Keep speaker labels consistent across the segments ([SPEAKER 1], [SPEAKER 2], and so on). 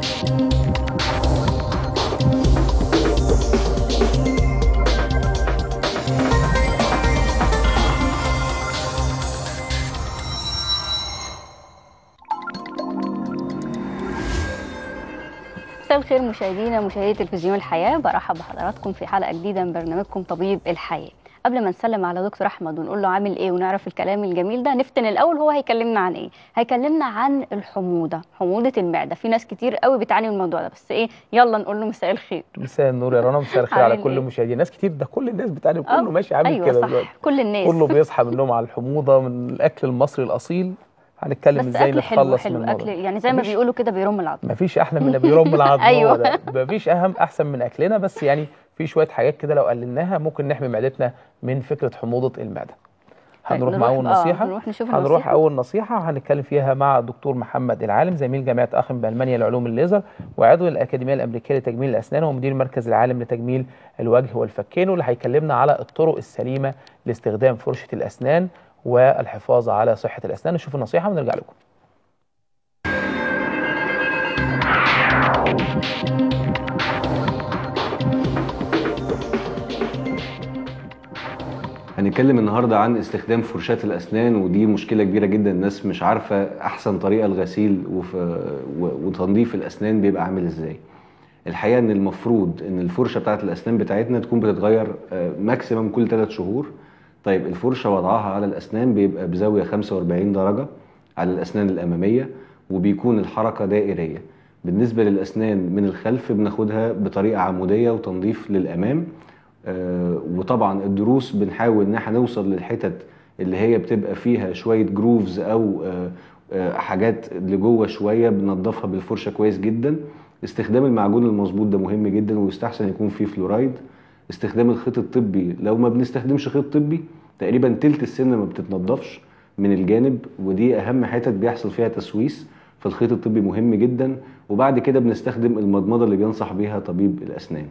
[SPEAKER 1] مساء الخير مشاهدينا مشاهدي تلفزيون الحياه برحب بحضراتكم في حلقه جديده من برنامجكم طبيب الحياه قبل ما نسلم على دكتور احمد ونقول له عامل ايه ونعرف الكلام الجميل ده نفتن الاول هو هيكلمنا عن ايه هيكلمنا عن الحموضه حموضه المعده في ناس كتير قوي بتعاني من الموضوع ده بس ايه يلا نقول له مساء الخير
[SPEAKER 2] مساء النور يا رنا مساء الخير على
[SPEAKER 1] عامل
[SPEAKER 2] كل
[SPEAKER 1] إيه؟
[SPEAKER 2] مشاهدينا ناس كتير ده كل الناس بتعاني كله
[SPEAKER 1] آه،
[SPEAKER 2] ماشي عامل
[SPEAKER 1] ايوه
[SPEAKER 2] كده
[SPEAKER 1] صح
[SPEAKER 2] دلوقتي
[SPEAKER 1] كل الناس
[SPEAKER 2] كله بيصحى من النوم على الحموضه من الاكل المصري الاصيل هنتكلم
[SPEAKER 1] بس
[SPEAKER 2] ازاي
[SPEAKER 1] اكل حلو
[SPEAKER 2] نتخلص
[SPEAKER 1] حلو
[SPEAKER 2] من
[SPEAKER 1] اكل
[SPEAKER 2] الموضوع
[SPEAKER 1] يعني زي ما
[SPEAKER 2] مفيش-
[SPEAKER 1] بيقولوا كده بيرم العظم
[SPEAKER 2] مفيش احلى من بيرم العظم
[SPEAKER 1] أيوة.
[SPEAKER 2] هو ده مفيش اهم احسن من اكلنا بس يعني في شويه حاجات كده لو قللناها ممكن نحمي معدتنا من فكره حموضه المعده
[SPEAKER 1] طيب،
[SPEAKER 2] هنروح مع اول
[SPEAKER 1] آه،
[SPEAKER 2] نصيحه
[SPEAKER 1] نروح نشوف
[SPEAKER 2] هنروح
[SPEAKER 1] النصيحة.
[SPEAKER 2] اول نصيحه هنتكلم فيها مع الدكتور محمد العالم زميل جامعه اخن بالمانيا لعلوم الليزر وعضو الاكاديميه الامريكيه لتجميل الاسنان ومدير مركز العالم لتجميل الوجه والفكين واللي هيكلمنا على الطرق السليمه لاستخدام فرشه الاسنان والحفاظ على صحه الاسنان نشوف النصيحه ونرجع لكم
[SPEAKER 3] هنتكلم النهارده عن استخدام فرشاة الأسنان ودي مشكلة كبيرة جدا الناس مش عارفة أحسن طريقة لغسيل وف... و... وتنظيف الأسنان بيبقى عامل إزاي. الحقيقة إن المفروض إن الفرشة بتاعت الأسنان بتاعتنا تكون بتتغير آه، ماكسيمم كل 3 شهور. طيب الفرشة وضعها على الأسنان بيبقى بزاوية 45 درجة على الأسنان الأمامية وبيكون الحركة دائرية. بالنسبة للأسنان من الخلف بناخدها بطريقة عمودية وتنظيف للأمام. آه، وطبعا الدروس بنحاول ان احنا نوصل للحتت اللي هي بتبقى فيها شويه جروفز او آه، آه، حاجات لجوه شويه بننضفها بالفرشه كويس جدا استخدام المعجون المظبوط ده مهم جدا ويستحسن يكون فيه فلورايد استخدام الخيط الطبي لو ما بنستخدمش خيط طبي تقريبا تلت السن ما بتتنضفش من الجانب ودي اهم حتت بيحصل فيها تسويس فالخيط الطبي مهم جدا وبعد كده بنستخدم المضمضه اللي بينصح بيها طبيب الاسنان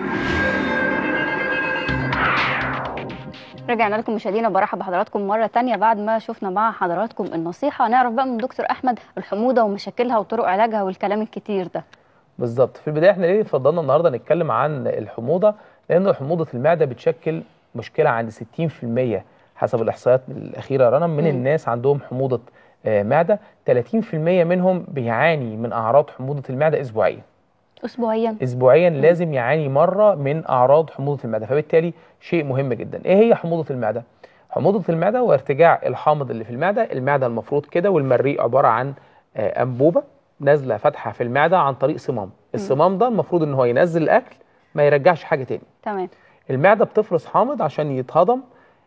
[SPEAKER 1] رجعنا لكم مشاهدينا برحب بحضراتكم مرة تانية بعد ما شفنا مع حضراتكم النصيحة نعرف بقى من دكتور أحمد الحموضة ومشاكلها وطرق علاجها والكلام الكتير ده
[SPEAKER 2] بالظبط في البدايه احنا ليه فضلنا النهارده نتكلم عن الحموضه لان حموضه المعده بتشكل مشكله عند 60% حسب الاحصائيات الاخيره يا رنا من
[SPEAKER 1] مم.
[SPEAKER 2] الناس عندهم حموضه آه، معده 30% منهم بيعاني من اعراض حموضه المعده اسبوعيا
[SPEAKER 1] أسبوعيا
[SPEAKER 2] اسبوعيا لازم يعاني مره من اعراض حموضه المعده فبالتالي شيء مهم جدا ايه هي حموضه المعده حموضه المعده هو ارتجاع الحامض اللي في المعده المعده المفروض كده والمريء عباره عن آه، انبوبه نازله فاتحه في المعده عن طريق صمام الصمام ده المفروض ان هو ينزل الاكل ما يرجعش حاجه تاني
[SPEAKER 1] تمام
[SPEAKER 2] المعده بتفرز حامض عشان يتهضم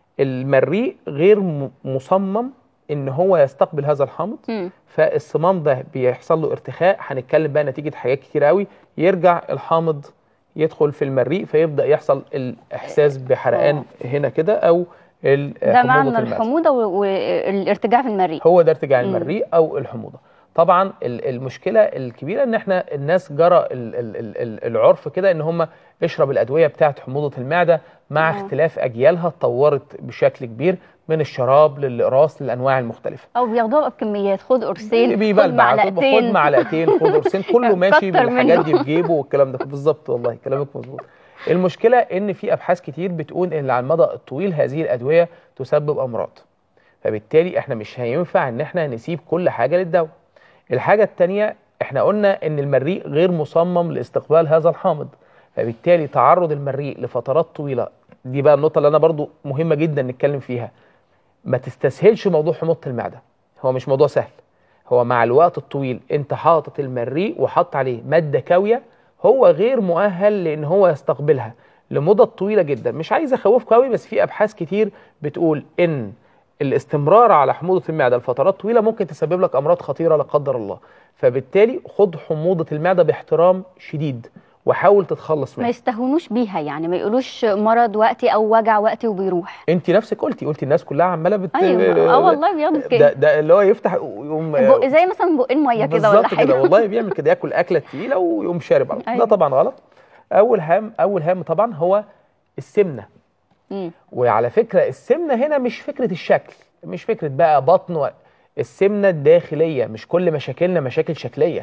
[SPEAKER 2] المريء غير م- مصمم ان هو يستقبل هذا الحامض
[SPEAKER 1] مم.
[SPEAKER 2] فالصمام ده بيحصل له ارتخاء هنتكلم بقى نتيجه حاجات كتير قوي يرجع الحامض يدخل في المريء فيبدا يحصل الاحساس بحرقان هنا كده او ال-
[SPEAKER 1] ده
[SPEAKER 2] حموضة
[SPEAKER 1] معنى
[SPEAKER 2] المعدة.
[SPEAKER 1] الحموضة و- والارتجاع في المريء
[SPEAKER 2] هو ده ارتجاع
[SPEAKER 1] مم.
[SPEAKER 2] المريء او الحموضه طبعا ال- المشكله الكبيره ان احنا الناس جرى ال- ال- ال- ال- العرف كده ان هم اشرب الادويه بتاعه حموضه المعده مع
[SPEAKER 1] آه.
[SPEAKER 2] اختلاف اجيالها اتطورت بشكل كبير من الشراب للاقراص للانواع المختلفه
[SPEAKER 1] أو بياخدوها بقى بكميات خد قرصين خد
[SPEAKER 2] بيبلبع خد
[SPEAKER 1] معلقتين
[SPEAKER 2] معلقتين خد قرصين كله ماشي
[SPEAKER 1] كتر
[SPEAKER 2] بالحاجات
[SPEAKER 1] منه.
[SPEAKER 2] دي في جيبه والكلام ده بالظبط والله كلامك مظبوط المشكله ان في ابحاث كتير بتقول ان على المدى الطويل هذه الادويه تسبب امراض فبالتالي احنا مش هينفع ان احنا نسيب كل حاجه للدواء الحاجه الثانيه احنا قلنا ان المريء غير مصمم لاستقبال هذا الحامض فبالتالي تعرض المريء لفترات طويله دي بقى النقطه اللي انا برضو مهمه جدا نتكلم فيها ما تستسهلش موضوع حموضه المعده هو مش موضوع سهل هو مع الوقت الطويل انت حاطط المريء وحط عليه ماده كاويه هو غير مؤهل لان هو يستقبلها لمدة طويلة جدا مش عايز اخوفك قوي بس في ابحاث كتير بتقول ان الاستمرار على حموضة المعدة لفترات طويلة ممكن تسبب لك امراض خطيرة لا قدر الله فبالتالي خد حموضة المعدة باحترام شديد وحاول تتخلص
[SPEAKER 1] ما
[SPEAKER 2] منها
[SPEAKER 1] يستهونوش بيها يعني ما يقولوش مرض وقتي او وجع وقتي وبيروح
[SPEAKER 2] انت نفسك قلتي قلتي الناس كلها عماله بت
[SPEAKER 1] ايوه اه والله بياخدوا
[SPEAKER 2] ده,
[SPEAKER 1] كده
[SPEAKER 2] ده اللي هو يفتح ويقوم
[SPEAKER 1] بق زي مثلا بقين ميه كده ولا
[SPEAKER 2] بالظبط
[SPEAKER 1] حاجه
[SPEAKER 2] كده والله بيعمل كده ياكل اكله تقيله ويقوم شارب على طول.
[SPEAKER 1] أيوة.
[SPEAKER 2] ده طبعا غلط اول هام اول هام طبعا هو السمنه
[SPEAKER 1] مم.
[SPEAKER 2] وعلى فكره السمنه هنا مش فكره الشكل مش فكره بقى بطن و... السمنه الداخليه مش كل مشاكلنا مشاكل شكليه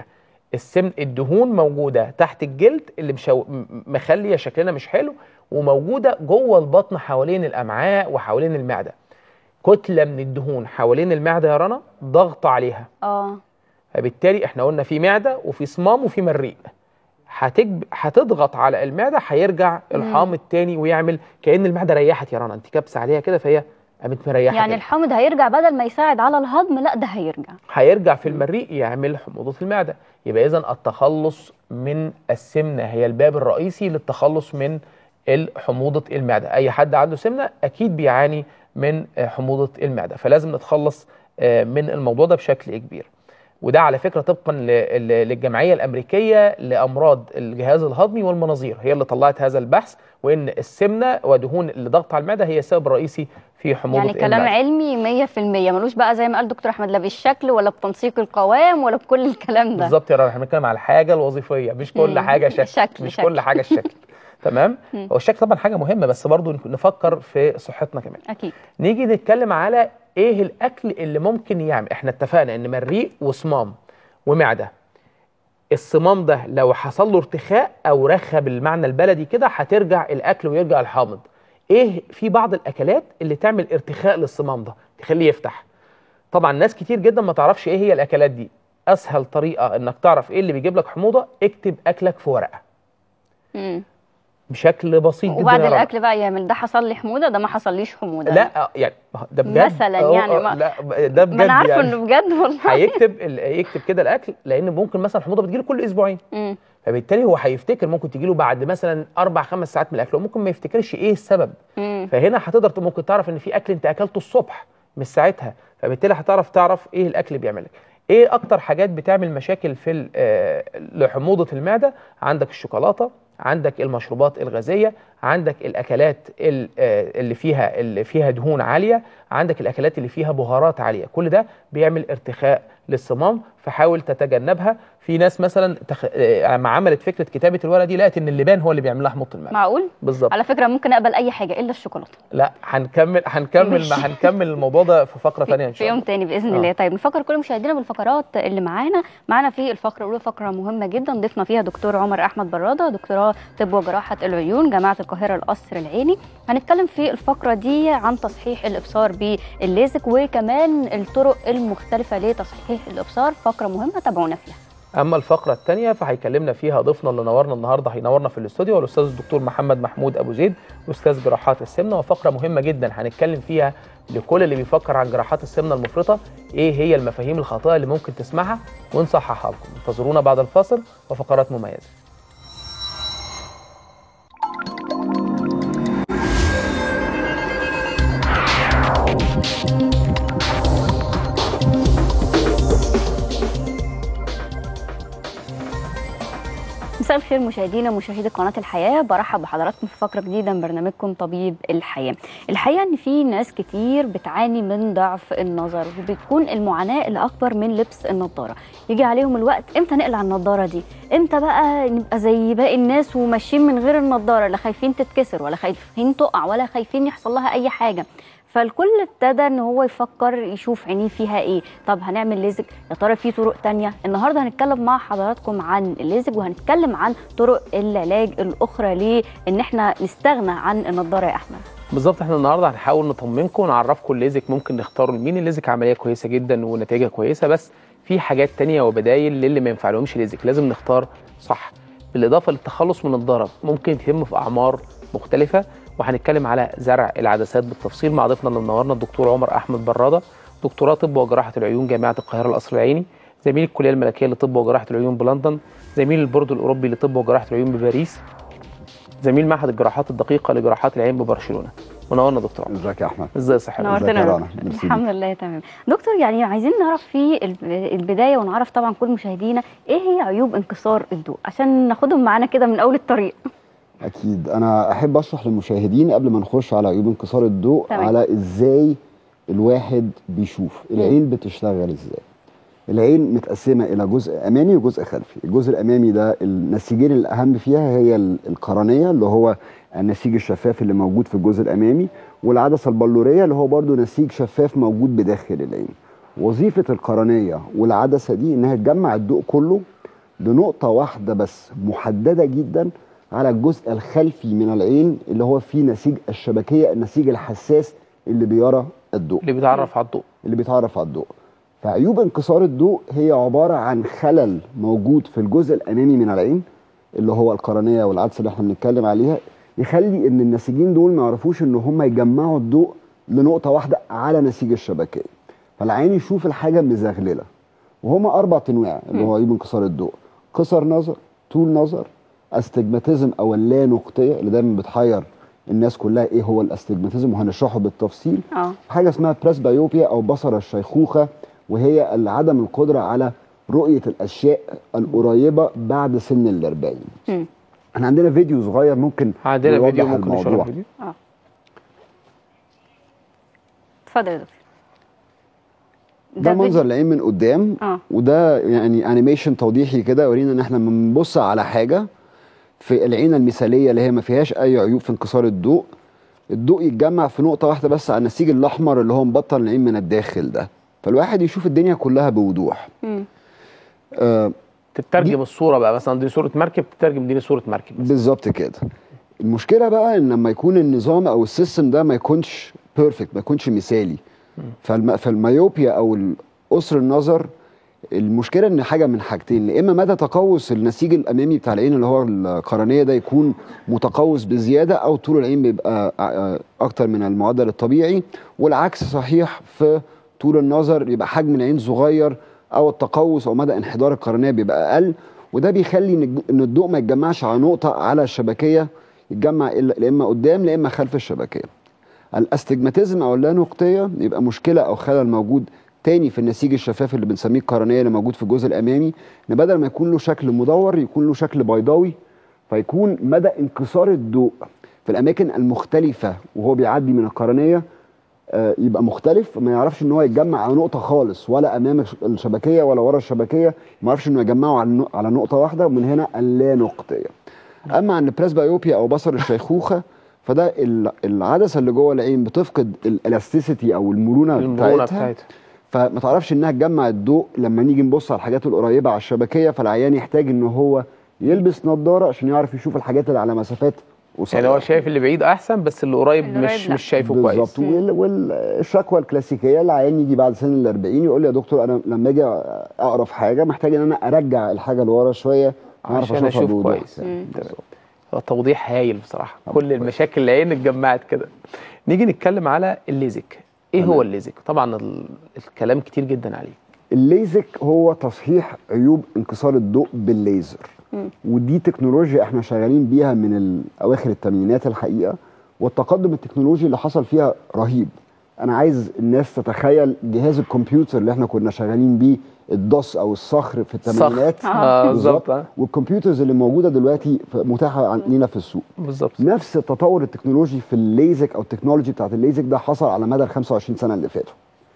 [SPEAKER 2] السمن الدهون موجوده تحت الجلد اللي مشو... م- مخليه شكلنا مش حلو وموجوده جوه البطن حوالين الامعاء وحوالين المعده كتله من الدهون حوالين المعده يا رنا ضغط عليها
[SPEAKER 1] اه
[SPEAKER 2] فبالتالي احنا قلنا في معده وفي صمام وفي مريء هتجب... هتضغط على المعده هيرجع الحامض تاني ويعمل كأن المعده ريحت يا رنا انت كابسه عليها كده فهي قامت مريحه
[SPEAKER 1] يعني
[SPEAKER 2] تاني.
[SPEAKER 1] الحامض هيرجع بدل ما يساعد على الهضم لا ده هيرجع
[SPEAKER 2] هيرجع في المريء يعمل حموضه المعده يبقى اذا التخلص من السمنه هي الباب الرئيسي للتخلص من حموضه المعده اي حد عنده سمنه اكيد بيعاني من آه، حموضه المعده فلازم نتخلص آه، من الموضوع ده بشكل كبير وده على فكره طبقا ل- ل- للجمعيه الامريكيه لامراض الجهاز الهضمي والمناظير هي اللي طلعت هذا البحث وان السمنه ودهون اللي ضغط على المعده هي السبب الرئيسي في حموضه
[SPEAKER 1] يعني كلام
[SPEAKER 2] المعده
[SPEAKER 1] علمي 100% ملوش بقى زي ما قال دكتور احمد لا بالشكل ولا بتنسيق القوام ولا بكل الكلام ده
[SPEAKER 2] بالظبط يا رنا احنا بنتكلم على الحاجه الوظيفيه مش كل
[SPEAKER 1] مم.
[SPEAKER 2] حاجه شكل,
[SPEAKER 1] شكل-
[SPEAKER 2] مش
[SPEAKER 1] شكل.
[SPEAKER 2] كل حاجه الشكل تمام
[SPEAKER 1] مم.
[SPEAKER 2] هو الشكل طبعا حاجه مهمه بس برضو نفكر في صحتنا كمان
[SPEAKER 1] اكيد
[SPEAKER 2] نيجي نتكلم على ايه الاكل اللي ممكن يعمل احنا اتفقنا ان مريء وصمام ومعده الصمام ده لو حصل له ارتخاء او رخى بالمعنى البلدي كده هترجع الاكل ويرجع الحامض ايه في بعض الاكلات اللي تعمل ارتخاء للصمام ده تخليه يفتح طبعا ناس كتير جدا ما تعرفش ايه هي الاكلات دي اسهل طريقه انك تعرف ايه اللي بيجيب لك حموضه اكتب اكلك في ورقه
[SPEAKER 1] مم.
[SPEAKER 2] بشكل بسيط جدا
[SPEAKER 1] وبعد
[SPEAKER 2] يا رنا.
[SPEAKER 1] الاكل بقى يعمل ده حصل لي حموده ده ما حصليش حموده
[SPEAKER 2] لا يعني ده بجد
[SPEAKER 1] مثلاً
[SPEAKER 2] أهو،
[SPEAKER 1] يعني
[SPEAKER 2] أه،
[SPEAKER 1] ما-
[SPEAKER 2] لا ده بجد
[SPEAKER 1] ما انا عارفه
[SPEAKER 2] يعني.
[SPEAKER 1] انه بجد والله
[SPEAKER 2] هيكتب ال- يكتب كده الاكل لان ممكن مثلا الحموضه بتجيله كل اسبوعين
[SPEAKER 1] مم.
[SPEAKER 2] فبالتالي هو هيفتكر ممكن تجيله بعد مثلا اربع خمس ساعات من الاكل وممكن ما يفتكرش ايه السبب
[SPEAKER 1] مم.
[SPEAKER 2] فهنا هتقدر ت- ممكن تعرف ان في اكل انت اكلته الصبح مش ساعتها فبالتالي هتعرف تعرف ايه الاكل اللي بيعمل لك ايه اكتر حاجات بتعمل مشاكل في ال- آه، لحموضه المعده عندك الشوكولاته عندك المشروبات الغازيه عندك الاكلات ال- آه، اللي فيها اللي فيها دهون عاليه عندك الاكلات اللي فيها بهارات عاليه كل ده بيعمل ارتخاء للصمام فحاول تتجنبها في ناس مثلا تخ... آه، لما عملت فكره كتابه الورقه دي لقت ان اللبان هو اللي بيعمل لها حموضه المعده
[SPEAKER 1] معقول
[SPEAKER 2] بالظبط
[SPEAKER 1] على فكره ممكن اقبل اي حاجه الا الشوكولاته
[SPEAKER 2] لا هنكمل هنكمل
[SPEAKER 1] ماشي.
[SPEAKER 2] ما هنكمل الموضوع ده في فقره ثانيه ان
[SPEAKER 1] في
[SPEAKER 2] شاء
[SPEAKER 1] يوم
[SPEAKER 2] الله
[SPEAKER 1] تاني باذن
[SPEAKER 2] آه.
[SPEAKER 1] الله طيب نفكر كل مشاهدينا بالفقرات اللي معانا معانا في الفقره الاولى فقره مهمه جدا ضفنا فيها دكتور عمر احمد براده دكتوراه طب وجراحه العيون جامعه القاهره القصر العيني هنتكلم في الفقره دي عن تصحيح الابصار بالليزك وكمان الطرق المختلفه لتصحيح الابصار فقره مهمه تابعونا فيها
[SPEAKER 2] اما الفقره الثانيه فهيكلمنا فيها ضيفنا اللي نورنا النهارده هينورنا في الاستوديو هو الاستاذ الدكتور محمد محمود ابو زيد استاذ جراحات السمنه وفقره مهمه جدا هنتكلم فيها لكل اللي بيفكر عن جراحات السمنه المفرطه ايه هي المفاهيم الخاطئه اللي ممكن تسمعها ونصححها لكم انتظرونا بعد الفاصل وفقرات مميزه
[SPEAKER 1] مساء الخير مشاهدينا مشاهدي قناه الحياه برحب بحضراتكم في فقره جديده من برنامجكم طبيب الحياه الحقيقه ان في ناس كتير بتعاني من ضعف النظر وبتكون المعاناه الاكبر من لبس النضاره يجي عليهم الوقت امتى نقلع النضاره دي امتى بقى نبقى زي باقي الناس وماشيين من غير النضاره لا خايفين تتكسر ولا خايفين تقع ولا خايفين يحصل لها اي حاجه فالكل ابتدى ان هو يفكر يشوف عينيه فيها ايه طب هنعمل ليزك يا ترى في طرق تانية النهارده هنتكلم مع حضراتكم عن الليزك وهنتكلم عن طرق العلاج الاخرى ليه ان احنا نستغنى عن النضاره يا احمد
[SPEAKER 2] بالظبط احنا النهارده هنحاول نطمنكم ونعرفكم الليزك ممكن نختاره لمين الليزك عمليه كويسه جدا ونتائجها كويسه بس في حاجات تانية وبدايل للي ما ينفعلهمش ليزك لازم نختار صح بالاضافه للتخلص من الضرر ممكن يتم في اعمار مختلفه وهنتكلم على زرع العدسات بالتفصيل مع ضيفنا اللي منورنا الدكتور عمر احمد براده دكتوراه طب وجراحه العيون جامعه القاهره القصر العيني زميل الكليه الملكيه لطب وجراحه العيون بلندن زميل البورد الاوروبي لطب وجراحه العيون بباريس زميل معهد الجراحات الدقيقه لجراحات العين ببرشلونه منورنا دكتور عمر
[SPEAKER 4] ازيك يا احمد
[SPEAKER 2] ازاي صحتك
[SPEAKER 4] ازيك يا
[SPEAKER 1] نورتنا
[SPEAKER 4] رنا؟ ميرسي
[SPEAKER 1] الحمد لله تمام دكتور يعني عايزين نعرف في الب- البدايه ونعرف طبعا كل مشاهدينا ايه هي عيوب انكسار الضوء عشان ناخدهم معانا كده من اول الطريق
[SPEAKER 4] اكيد انا احب اشرح للمشاهدين قبل ما نخش على عيوب انكسار الضوء
[SPEAKER 1] تمام.
[SPEAKER 4] على ازاي الواحد بيشوف العين بتشتغل ازاي العين متقسمه الى جزء امامي وجزء خلفي الجزء الامامي ده النسيجين الاهم فيها هي ال- القرنيه اللي هو النسيج الشفاف اللي موجود في الجزء الامامي والعدسه البلوريه اللي هو برضو نسيج شفاف موجود بداخل العين وظيفه القرنيه والعدسه دي انها تجمع الضوء كله بنقطه واحده بس محدده جدا على الجزء الخلفي من العين اللي هو فيه نسيج الشبكيه النسيج الحساس اللي بيرى الضوء
[SPEAKER 2] اللي بيتعرف على الضوء
[SPEAKER 4] اللي بيتعرف على الضوء فعيوب انكسار الضوء هي عباره عن خلل موجود في الجزء الامامي من العين اللي هو القرنيه والعدسه اللي احنا بنتكلم عليها يخلي ان النسيجين دول ما يعرفوش ان هم يجمعوا الضوء لنقطه واحده على نسيج الشبكيه فالعين يشوف الحاجه مزغلله وهما اربع انواع اللي هو عيوب انكسار الضوء قصر نظر طول نظر استجماتيزم او اللا نقطيه اللي دايما بتحير الناس كلها ايه هو الاستجماتيزم وهنشرحه بالتفصيل
[SPEAKER 1] اه
[SPEAKER 4] حاجه اسمها بريسبايوبيا او بصر الشيخوخه وهي عدم القدره على رؤيه الاشياء القريبه بعد سن الأربعين
[SPEAKER 1] مم.
[SPEAKER 4] احنا عندنا فيديو صغير ممكن
[SPEAKER 2] عندنا
[SPEAKER 4] يوضح
[SPEAKER 2] فيديو ممكن نشرح
[SPEAKER 4] الموضوع.
[SPEAKER 2] فيديو
[SPEAKER 1] اتفضل يا دكتور
[SPEAKER 4] ده منظر
[SPEAKER 1] فيديو-
[SPEAKER 4] العين من قدام
[SPEAKER 1] اه
[SPEAKER 4] وده يعني انيميشن توضيحي كده يورينا ان احنا لما بنبص على حاجه في العين المثاليه اللي هي ما فيهاش اي عيوب في انكسار الضوء الضوء يتجمع في نقطه واحده بس على النسيج الاحمر اللي هو مبطن العين من الداخل ده فالواحد يشوف الدنيا كلها بوضوح
[SPEAKER 1] مم.
[SPEAKER 4] آه
[SPEAKER 2] تترجم الصوره بقى مثلا دي صوره مركب تترجم دي صوره مركب مثلا.
[SPEAKER 4] بالظبط كده المشكله بقى ان لما يكون النظام او السيستم ده ما يكونش بيرفكت ما يكونش مثالي فالم... فالميوبيا او قصر النظر المشكله ان حاجه من حاجتين يا اما مدى تقوس النسيج الامامي بتاع العين اللي هو القرنيه ده يكون متقوس بزياده او طول العين بيبقى آه، اكتر من المعدل الطبيعي والعكس صحيح في طول النظر يبقى حجم العين صغير او التقوس او مدى انحدار القرنيه بيبقى اقل وده بيخلي ان الج- إن الضوء ما يتجمعش على نقطه على الشبكيه يتجمع إلا- يا اما قدام يا اما خلف الشبكيه الاستجماتيزم او اللانقطيه يبقى مشكله او خلل موجود تاني في النسيج الشفاف اللي بنسميه القرنيه اللي موجود في الجزء الامامي ان بدل ما يكون له شكل مدور يكون له شكل بيضاوي فيكون مدى انكسار الضوء في الاماكن المختلفه وهو بيعدي من القرنيه آه، يبقى مختلف ما يعرفش ان هو يتجمع على نقطه خالص ولا امام الش- الشبكيه ولا ورا الشبكيه ما يعرفش انه يجمعه على نق- على نقطه واحده ومن هنا اللا نقطيه اما عن البريسبايوبيا او بصر الشيخوخه فده ال- العدسه اللي جوه العين بتفقد الالاستيسيتي او المرونه,
[SPEAKER 2] المرونه
[SPEAKER 4] بتاعتها
[SPEAKER 2] بتاعتها
[SPEAKER 4] فما تعرفش انها تجمع الضوء لما نيجي نبص على الحاجات القريبه على الشبكيه فالعيان يحتاج ان هو يلبس نظاره عشان يعرف يشوف الحاجات اللي على مسافات قصيره
[SPEAKER 2] يعني هو شايف اللي بعيد احسن بس اللي قريب
[SPEAKER 1] اللي قريب
[SPEAKER 2] مش
[SPEAKER 1] لا.
[SPEAKER 2] مش شايفه كويس
[SPEAKER 4] بالظبط وال- والشكوى الكلاسيكيه العيان يجي بعد سن ال 40 يقول لي يا دكتور انا لما اجي اقرا في حاجه محتاج ان انا ارجع الحاجه لورا شويه اعرف
[SPEAKER 2] عشان
[SPEAKER 4] اشوفها
[SPEAKER 2] اشوف
[SPEAKER 4] بوضوح
[SPEAKER 2] كويس
[SPEAKER 4] يعني.
[SPEAKER 2] تمام. هو توضيح هايل بصراحه كل
[SPEAKER 4] كويس.
[SPEAKER 2] المشاكل العين اتجمعت كده نيجي نتكلم على الليزك ايه
[SPEAKER 4] تمام.
[SPEAKER 2] هو الليزك طبعا ال- الكلام كتير جدا عليه
[SPEAKER 4] الليزك هو تصحيح عيوب انكسار الضوء بالليزر
[SPEAKER 1] مم.
[SPEAKER 4] ودي تكنولوجيا احنا شغالين بيها من ال- اواخر الثمانينات الحقيقه والتقدم التكنولوجي اللي حصل فيها رهيب انا عايز الناس تتخيل جهاز الكمبيوتر اللي احنا كنا شغالين بيه الدوس او الصخر في الثمانينات
[SPEAKER 2] اه بالظبط آه.
[SPEAKER 4] والكمبيوترز اللي موجوده دلوقتي ف- متاحه عندنا في السوق
[SPEAKER 2] بالظبط
[SPEAKER 4] نفس التطور التكنولوجي في الليزك او التكنولوجي بتاعت الليزك ده حصل على مدى ال 25 سنه اللي فاتوا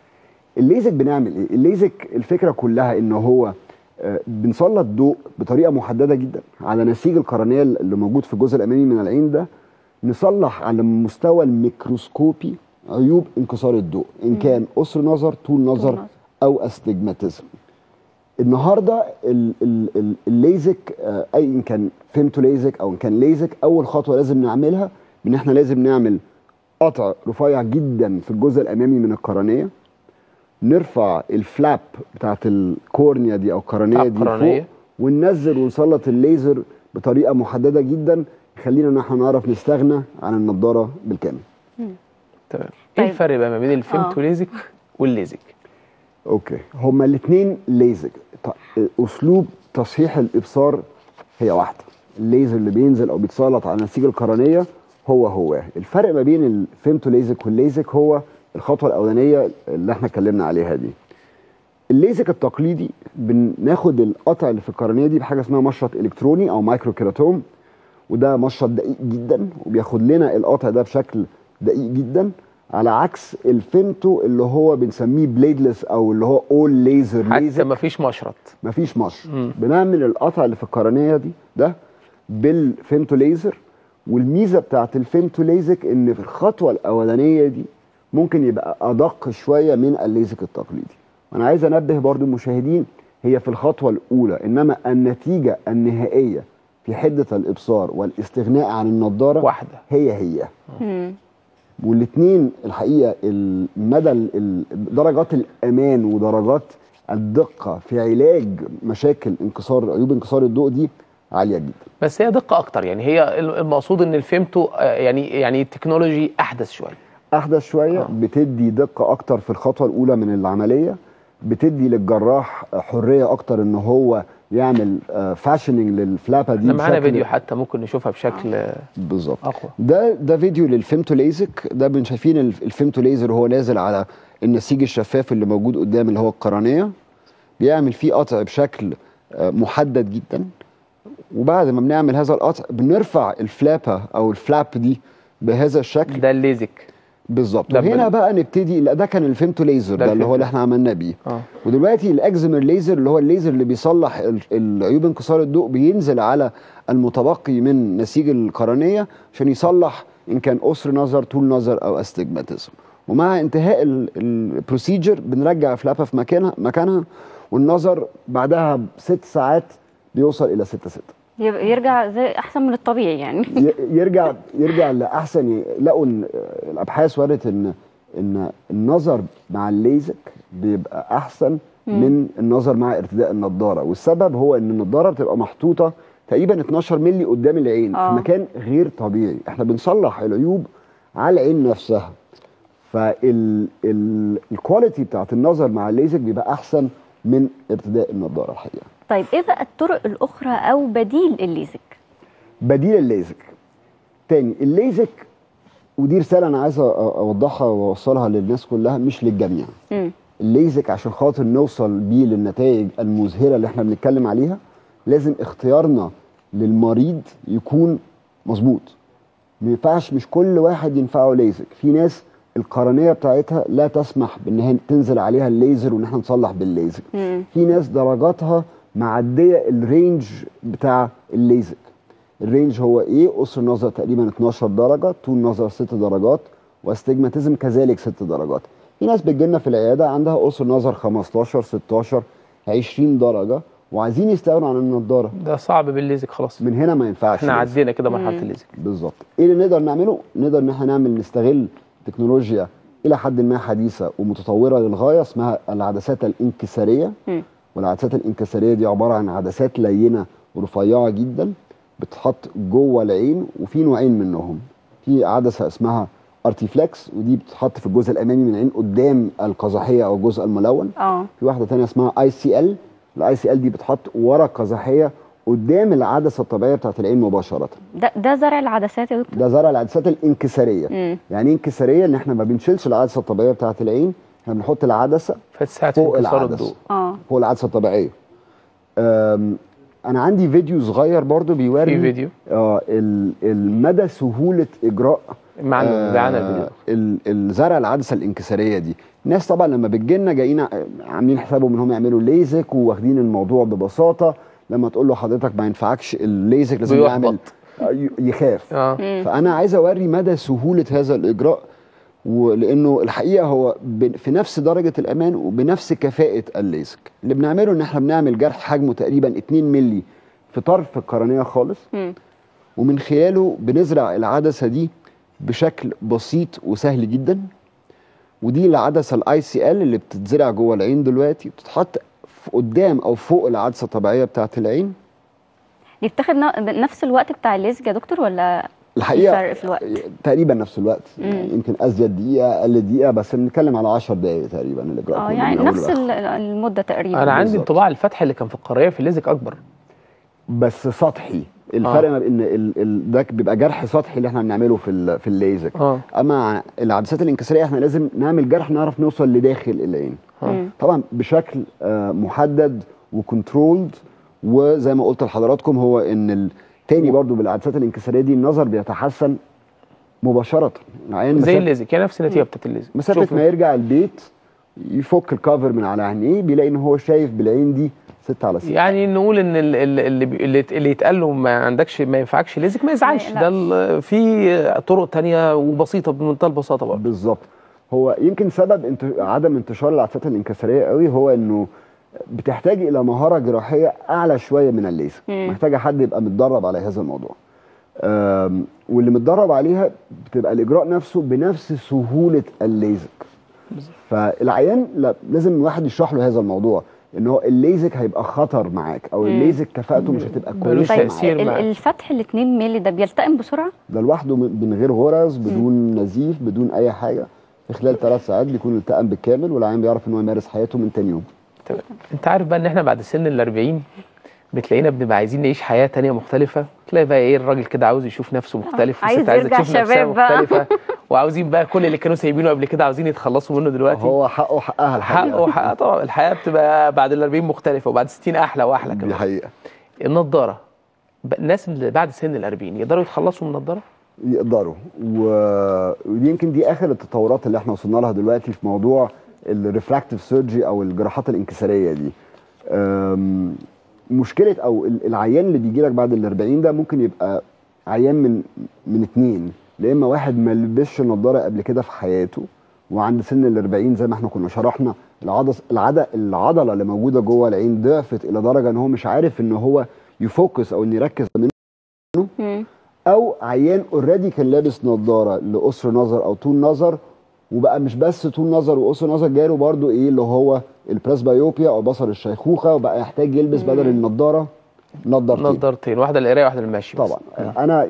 [SPEAKER 4] الليزك بنعمل ايه الليزك الفكره كلها ان هو آه، بنسلط ضوء بطريقه محدده جدا على نسيج القرنيه اللي موجود في الجزء الامامي من العين ده نصلح على المستوى الميكروسكوبي عيوب انكسار الضوء ان كان قصر نظر طول نظر
[SPEAKER 1] نظر.
[SPEAKER 4] او استجماتيزم النهارده ال- ال- ال- الليزك آه، اي ان كان فيمتو ليزك او ان كان ليزك اول خطوه لازم نعملها ان احنا لازم نعمل قطع رفيع جدا في الجزء الامامي من القرنيه نرفع الفلاب بتاعت الكورنيا دي او القرنيه
[SPEAKER 2] بتاع
[SPEAKER 4] دي
[SPEAKER 2] القرنية.
[SPEAKER 4] فوق وننزل ونسلط الليزر بطريقه محدده جدا يخلينا ان احنا نعرف نستغنى عن النضاره بالكامل
[SPEAKER 2] تمام ايه
[SPEAKER 1] طيب.
[SPEAKER 2] الفرق بقى ما بين الفيمتوليزك والليزك
[SPEAKER 4] اوكي هما الاثنين ليزك ط- اسلوب تصحيح الابصار هي واحده الليزر اللي بينزل او بيتسلط على نسيج القرنيه هو هو الفرق ما بين الفيمتو ليزك والليزك هو الخطوه الاولانيه اللي احنا اتكلمنا عليها دي الليزك التقليدي بناخد القطع اللي في القرنيه دي بحاجه اسمها مشرط الكتروني او مايكرو كيراتوم وده مشرط دقيق جدا وبياخد لنا القطع ده بشكل دقيق جدا على عكس الفيمتو اللي هو بنسميه بليدلس او اللي هو اول ليزر
[SPEAKER 2] حتى
[SPEAKER 4] ليزر
[SPEAKER 2] ما فيش مشرط
[SPEAKER 4] مفيش مشرط
[SPEAKER 2] مم.
[SPEAKER 4] بنعمل القطع اللي في القرنيه دي ده بالفيمتو ليزر والميزه بتاعت الفيمتو ليزك ان في الخطوه الاولانيه دي ممكن يبقى ادق شويه من الليزك التقليدي وانا عايز انبه برضو المشاهدين هي في الخطوه الاولى انما النتيجه النهائيه في حده الابصار والاستغناء عن النضاره
[SPEAKER 2] واحده
[SPEAKER 4] هي هي
[SPEAKER 1] مم.
[SPEAKER 4] والاثنين الحقيقه المدى ال- ال- درجات الامان ودرجات الدقه في علاج مشاكل انكسار عيوب انكسار الضوء دي عاليه جدا
[SPEAKER 2] بس هي دقه اكتر يعني هي المقصود ان الفيمتو آه، يعني يعني التكنولوجي احدث شويه
[SPEAKER 4] احدث شويه
[SPEAKER 2] آه.
[SPEAKER 4] بتدي دقه اكتر في الخطوه الاولى من العمليه بتدي للجراح حريه اكتر ان هو يعمل فاشننج للفلابه دي
[SPEAKER 2] احنا معانا
[SPEAKER 4] بشكل-
[SPEAKER 2] فيديو حتى ممكن نشوفها بشكل آه،
[SPEAKER 4] بالظبط
[SPEAKER 2] اقوى
[SPEAKER 4] ده ده فيديو للفيمتو ليزك ده بن شايفين الف- الفيمتو ليزر وهو نازل على النسيج الشفاف اللي موجود قدام اللي هو القرنيه بيعمل فيه قطع بشكل آه، محدد جدا وبعد ما بنعمل هذا القطع بنرفع الفلابه او الفلاب دي بهذا الشكل
[SPEAKER 2] ده الليزك
[SPEAKER 4] بالظبط
[SPEAKER 2] ده
[SPEAKER 4] وهنا
[SPEAKER 2] بال-
[SPEAKER 4] بقى نبتدي لا ده كان الفيمتو ليزر
[SPEAKER 2] ده
[SPEAKER 4] ده اللي هو
[SPEAKER 2] الفيمتو.
[SPEAKER 4] اللي احنا عملنا بيه
[SPEAKER 2] اه
[SPEAKER 4] ودلوقتي الاكزيمر ليزر اللي هو الليزر اللي بيصلح ال- العيوب انكسار الضوء بينزل على المتبقي من نسيج القرنيه عشان يصلح ان كان قصر نظر طول نظر او استجماتيزم ومع انتهاء البروسيجر بنرجع فلابا في مكانها مكانها والنظر بعدها بست ساعات بيوصل الى 6 6
[SPEAKER 1] يب- يرجع زي احسن من الطبيعي يعني
[SPEAKER 4] ي- يرجع يرجع لاحسن ي- لقوا ان الابحاث ورت ان ان النظر مع الليزك بيبقى احسن من النظر مع ارتداء النضاره والسبب هو ان النضاره بتبقى محطوطه تقريبا 12 مللي قدام العين
[SPEAKER 1] آه.
[SPEAKER 4] في مكان غير طبيعي احنا بنصلح العيوب على العين نفسها فالكواليتي بتاعت النظر مع الليزك بيبقى احسن من ارتداء النضاره الحقيقه
[SPEAKER 1] طيب ايه بقى الطرق الاخرى او بديل الليزك
[SPEAKER 4] بديل الليزك تاني الليزك ودي رساله انا عايز أ- اوضحها واوصلها للناس كلها مش للجميع
[SPEAKER 1] مم.
[SPEAKER 4] الليزك عشان خاطر نوصل بيه للنتائج المذهله اللي احنا بنتكلم عليها لازم اختيارنا للمريض يكون مظبوط ما ينفعش مش كل واحد ينفعه ليزك في ناس القرنيه بتاعتها لا تسمح بان هي تنزل عليها الليزر وان احنا نصلح بالليزك
[SPEAKER 1] مم.
[SPEAKER 4] في ناس درجاتها معديه الرينج بتاع الليزك الرينج هو ايه قصر النظر تقريبا 12 درجه طول نظر 6 درجات واستجماتيزم كذلك 6 درجات في ناس بتجيلنا في العياده عندها قصر نظر 15 16 20 درجه وعايزين يستغنوا عن النضاره
[SPEAKER 2] ده صعب بالليزك خلاص
[SPEAKER 4] من هنا ما ينفعش
[SPEAKER 2] احنا
[SPEAKER 4] لازم.
[SPEAKER 2] عدينا كده مرحله الليزك
[SPEAKER 4] بالظبط ايه اللي نقدر نعمله نقدر ان احنا نعمل نستغل تكنولوجيا الى حد ما حديثه ومتطوره للغايه اسمها العدسات الانكساريه
[SPEAKER 1] مم.
[SPEAKER 4] والعدسات الانكساريه دي عباره عن عدسات لينه ورفيعه جدا بتتحط جوه العين وفي نوعين منهم في عدسه اسمها ارتيفلكس ودي بتتحط في الجزء الامامي من العين قدام القزحيه او الجزء الملون
[SPEAKER 1] اه
[SPEAKER 4] في واحده تانية اسمها اي سي ال الاي سي ال دي بتحط ورا القزحيه قدام العدسه الطبيعيه بتاعت العين مباشره
[SPEAKER 1] ده ده زرع العدسات يا دكتور
[SPEAKER 4] ده زرع العدسات الانكساريه
[SPEAKER 1] مم.
[SPEAKER 4] يعني ايه انكساريه ان احنا ما بنشيلش العدسه الطبيعيه بتاعت العين احنا بنحط العدسه
[SPEAKER 2] فتساعد في
[SPEAKER 4] فوق
[SPEAKER 2] انكسار
[SPEAKER 4] العدسه
[SPEAKER 2] الضوء
[SPEAKER 1] اه
[SPEAKER 4] فوق العدسه الطبيعيه أم، انا عندي فيديو صغير برضو بيوري
[SPEAKER 2] في فيديو
[SPEAKER 4] اه ال- المدى سهوله اجراء
[SPEAKER 2] معانا
[SPEAKER 4] آه،
[SPEAKER 2] معانا الفيديو
[SPEAKER 4] ال- الزرع العدسه الانكساريه دي الناس طبعا لما بتجيلنا جايين ع- عاملين حسابهم ان هم يعملوا ليزك وواخدين الموضوع ببساطه لما تقول له حضرتك ما ينفعكش الليزك لازم
[SPEAKER 2] بيحبط.
[SPEAKER 4] يعمل آه، ي- يخاف
[SPEAKER 2] اه
[SPEAKER 1] مم.
[SPEAKER 4] فانا عايز اوري مدى سهوله هذا الاجراء ولانه الحقيقه هو ب- في نفس درجه الامان وبنفس كفاءه الليزك اللي بنعمله ان احنا بنعمل جرح حجمه تقريبا 2 مللي في طرف القرنيه خالص
[SPEAKER 1] مم.
[SPEAKER 4] ومن خلاله بنزرع العدسه دي بشكل بسيط وسهل جدا ودي العدسه الاي سي ال اللي بتتزرع جوه العين دلوقتي بتتحط في قدام او فوق العدسه الطبيعيه بتاعه العين
[SPEAKER 1] يتاخد ن- نفس الوقت بتاع الليزك يا دكتور ولا في
[SPEAKER 4] الحقيقه
[SPEAKER 1] فرق في الوقت
[SPEAKER 4] تقريبا نفس الوقت
[SPEAKER 1] مم.
[SPEAKER 4] يعني يمكن ازيد دقيقه اقل دقيقه بس بنتكلم على 10 دقائق تقريبا الاجراء
[SPEAKER 1] اه
[SPEAKER 4] كله
[SPEAKER 1] يعني
[SPEAKER 4] من أوله
[SPEAKER 1] نفس
[SPEAKER 4] لآخره.
[SPEAKER 1] ال- المده تقريبا
[SPEAKER 2] انا عندي
[SPEAKER 4] بالظبط.
[SPEAKER 2] انطباع الفتح اللي كان في القريه في الليزك اكبر
[SPEAKER 4] بس سطحي الفرق
[SPEAKER 2] آه.
[SPEAKER 4] ما بين ال... ال... ده بيبقى جرح سطحي اللي احنا بنعمله في ال... في الليزك
[SPEAKER 2] اه
[SPEAKER 4] اما العدسات الانكساريه احنا لازم نعمل جرح نعرف نوصل لداخل العين
[SPEAKER 1] مم.
[SPEAKER 4] طبعا بشكل آه، محدد وكنترولد وزي ما قلت لحضراتكم هو ان التاني برضو بالعدسات الانكساريه دي النظر بيتحسن مباشره العين
[SPEAKER 2] زي
[SPEAKER 4] مسافة-
[SPEAKER 2] الليزك يعني نفس النتيجه بتاعت الليزك
[SPEAKER 4] مسافه
[SPEAKER 2] شوف-
[SPEAKER 4] ما يرجع البيت يفك الكفر من على عينيه بيلاقي ان هو شايف بالعين دي 6 على 6
[SPEAKER 2] يعني نقول ان ال- ال- اللي بي- اللي اللي يتقال له ما عندكش ما ينفعكش ليزك ما يزعلش
[SPEAKER 1] لا.
[SPEAKER 2] ده ال- في طرق تانية وبسيطه بمنتهى البساطه برضه
[SPEAKER 4] بالظبط هو يمكن سبب انت... عدم انتشار العدسات الانكساريه قوي هو انه بتحتاج الى مهاره جراحيه اعلى شويه من الليزك
[SPEAKER 1] مم.
[SPEAKER 4] محتاجه حد يبقى متدرب على هذا الموضوع أم، واللي متدرب عليها بتبقى الاجراء نفسه بنفس سهوله الليزك فالعيان لا لازم الواحد يشرح له هذا الموضوع ان هو الليزك هيبقى خطر معاك او
[SPEAKER 1] مم.
[SPEAKER 4] الليزك كفاءته مش هتبقى
[SPEAKER 2] ملوش
[SPEAKER 4] كويسه
[SPEAKER 1] طيب
[SPEAKER 4] معاك
[SPEAKER 2] تأثير
[SPEAKER 1] ال-
[SPEAKER 2] معاك.
[SPEAKER 1] الفتح ال 2 مللي ده بيلتئم بسرعه
[SPEAKER 4] ده لوحده من من غير غرز بدون نزيف بدون اي حاجه في خلال ثلاث ساعات بيكون التئم بالكامل والعيان بيعرف ان هو يمارس حياته من تاني يوم
[SPEAKER 2] تمام انت عارف بقى ان احنا بعد سن ال 40 بتلاقينا بنبقى عايزين نعيش حياه تانية مختلفه تلاقي بقى ايه الراجل كده عاوز يشوف نفسه مختلف
[SPEAKER 1] عايز
[SPEAKER 2] والست عايزه
[SPEAKER 1] يرجع
[SPEAKER 2] تشوف نفسها
[SPEAKER 1] شباب بقى.
[SPEAKER 2] مختلفه وعاوزين بقى كل اللي كانوا سايبينه قبل كده عاوزين يتخلصوا منه دلوقتي
[SPEAKER 4] هو حقه حقها الحقيقه
[SPEAKER 2] حقه حقه طبعا الحياه بتبقى بعد ال 40 مختلفه وبعد 60 احلى واحلى
[SPEAKER 4] دي
[SPEAKER 2] كمان
[SPEAKER 4] حقيقه
[SPEAKER 2] النضاره ب- الناس اللي بعد سن ال 40 يقدروا يتخلصوا من النضاره
[SPEAKER 4] يقدروا و- ودي يمكن دي اخر التطورات اللي احنا وصلنا لها دلوقتي في موضوع الريفراكتيف سيرجي او الجراحات الانكساريه دي أم، مشكله او ال- العيان اللي بيجي لك بعد ال 40 ده ممكن يبقى عيان من من اتنين يا اما واحد ما لبسش نظاره قبل كده في حياته وعند سن ال 40 زي ما احنا كنا شرحنا العضس العد العضله اللي موجوده جوه العين ضعفت الى درجه ان هو مش عارف ان هو يفوكس او انه يركز من
[SPEAKER 1] مم.
[SPEAKER 4] او عيان اوريدي كان لابس نظاره لقصر نظر او طول نظر وبقى مش بس طول نظر وقصر نظر جاله برضو ايه اللي هو البريسبايوبيا او بصر الشيخوخه وبقى يحتاج يلبس بدل النضاره نضارتين
[SPEAKER 2] نضارتين واحده للقرايه واحده للمشي بس.
[SPEAKER 4] طبعا انا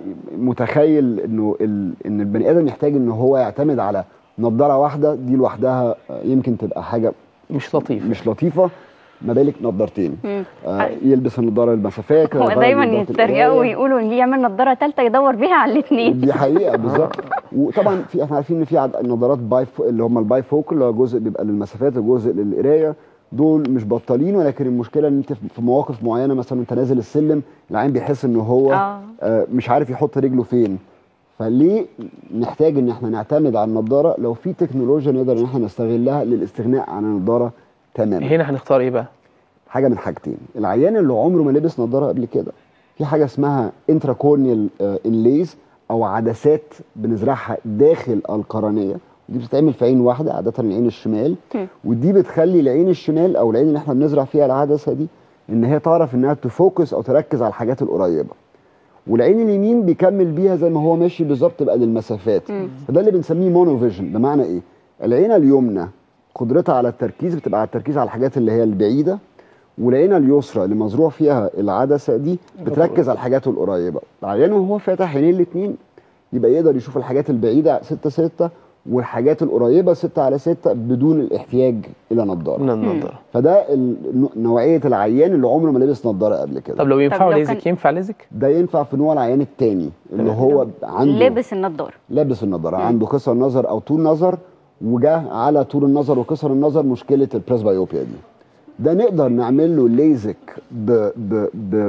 [SPEAKER 4] متخيل انه ال... ان البني ادم يحتاج ان هو يعتمد على نضاره واحده دي لوحدها يمكن تبقى حاجه
[SPEAKER 2] مش لطيف
[SPEAKER 4] مش لطيفه ما بالك نضارتين
[SPEAKER 1] مم.
[SPEAKER 4] آه يلبس النضاره المسافات
[SPEAKER 1] هو
[SPEAKER 4] نضارة
[SPEAKER 1] دايما
[SPEAKER 4] نضارة
[SPEAKER 1] يتريقوا
[SPEAKER 4] القراية.
[SPEAKER 1] ويقولوا ان يعمل نضاره ثالثه يدور بيها على الاثنين
[SPEAKER 4] دي حقيقه بالظبط وطبعا في احنا عارفين ان في عد- نظارات باي فو- اللي هم الباي فوكل اللي هو جزء بيبقى للمسافات وجزء للقرايه دول مش بطالين ولكن المشكله ان انت في مواقف معينه مثلا انت نازل السلم العين بيحس ان هو
[SPEAKER 1] آه.
[SPEAKER 4] آه مش عارف يحط رجله فين فليه نحتاج ان احنا نعتمد على النضاره لو في تكنولوجيا نقدر ان احنا نستغلها للاستغناء عن النضاره تماما
[SPEAKER 2] هنا هنختار ايه بقى
[SPEAKER 4] حاجه من حاجتين العيان اللي عمره ما لبس نظاره قبل كده في حاجه اسمها انتراكورنيال انليز او عدسات بنزرعها داخل القرنيه دي بتتعمل في عين واحده عاده العين الشمال
[SPEAKER 1] مم.
[SPEAKER 4] ودي بتخلي العين الشمال او العين اللي احنا بنزرع فيها العدسه دي ان هي تعرف انها تفوكس او تركز على الحاجات القريبه والعين اليمين بيكمل بيها زي ما هو ماشي بالظبط بقى للمسافات
[SPEAKER 1] مم.
[SPEAKER 4] فده اللي بنسميه مونو فيجن بمعنى ايه العين اليمنى قدرتها على التركيز بتبقى على التركيز على الحاجات اللي هي البعيده والعين اليسرى اللي مزروع فيها العدسه دي بتركز على الحاجات القريبه العيان وهو فاتح عينين الاثنين يبقى يقدر يشوف الحاجات البعيده 6 6 والحاجات القريبه 6 على 6 بدون الاحتياج الى نظاره
[SPEAKER 2] من النضاره
[SPEAKER 4] فده ال- نوعيه العيان اللي عمره ما لبس نظاره قبل كده
[SPEAKER 2] طب لو ينفعوا
[SPEAKER 1] لو
[SPEAKER 2] ليزك
[SPEAKER 1] كان-
[SPEAKER 2] ينفع ليزك
[SPEAKER 4] ده ينفع في نوع العيان الثاني اللي
[SPEAKER 2] تمام.
[SPEAKER 4] هو عنده
[SPEAKER 1] لابس النضاره
[SPEAKER 4] لابس النظاره
[SPEAKER 1] مم.
[SPEAKER 4] عنده قصر نظر او طول نظر وجاه على طول النظر وقصر النظر مشكله البريسبايوبيا دي ده نقدر نعمل له ليزك ب- ب-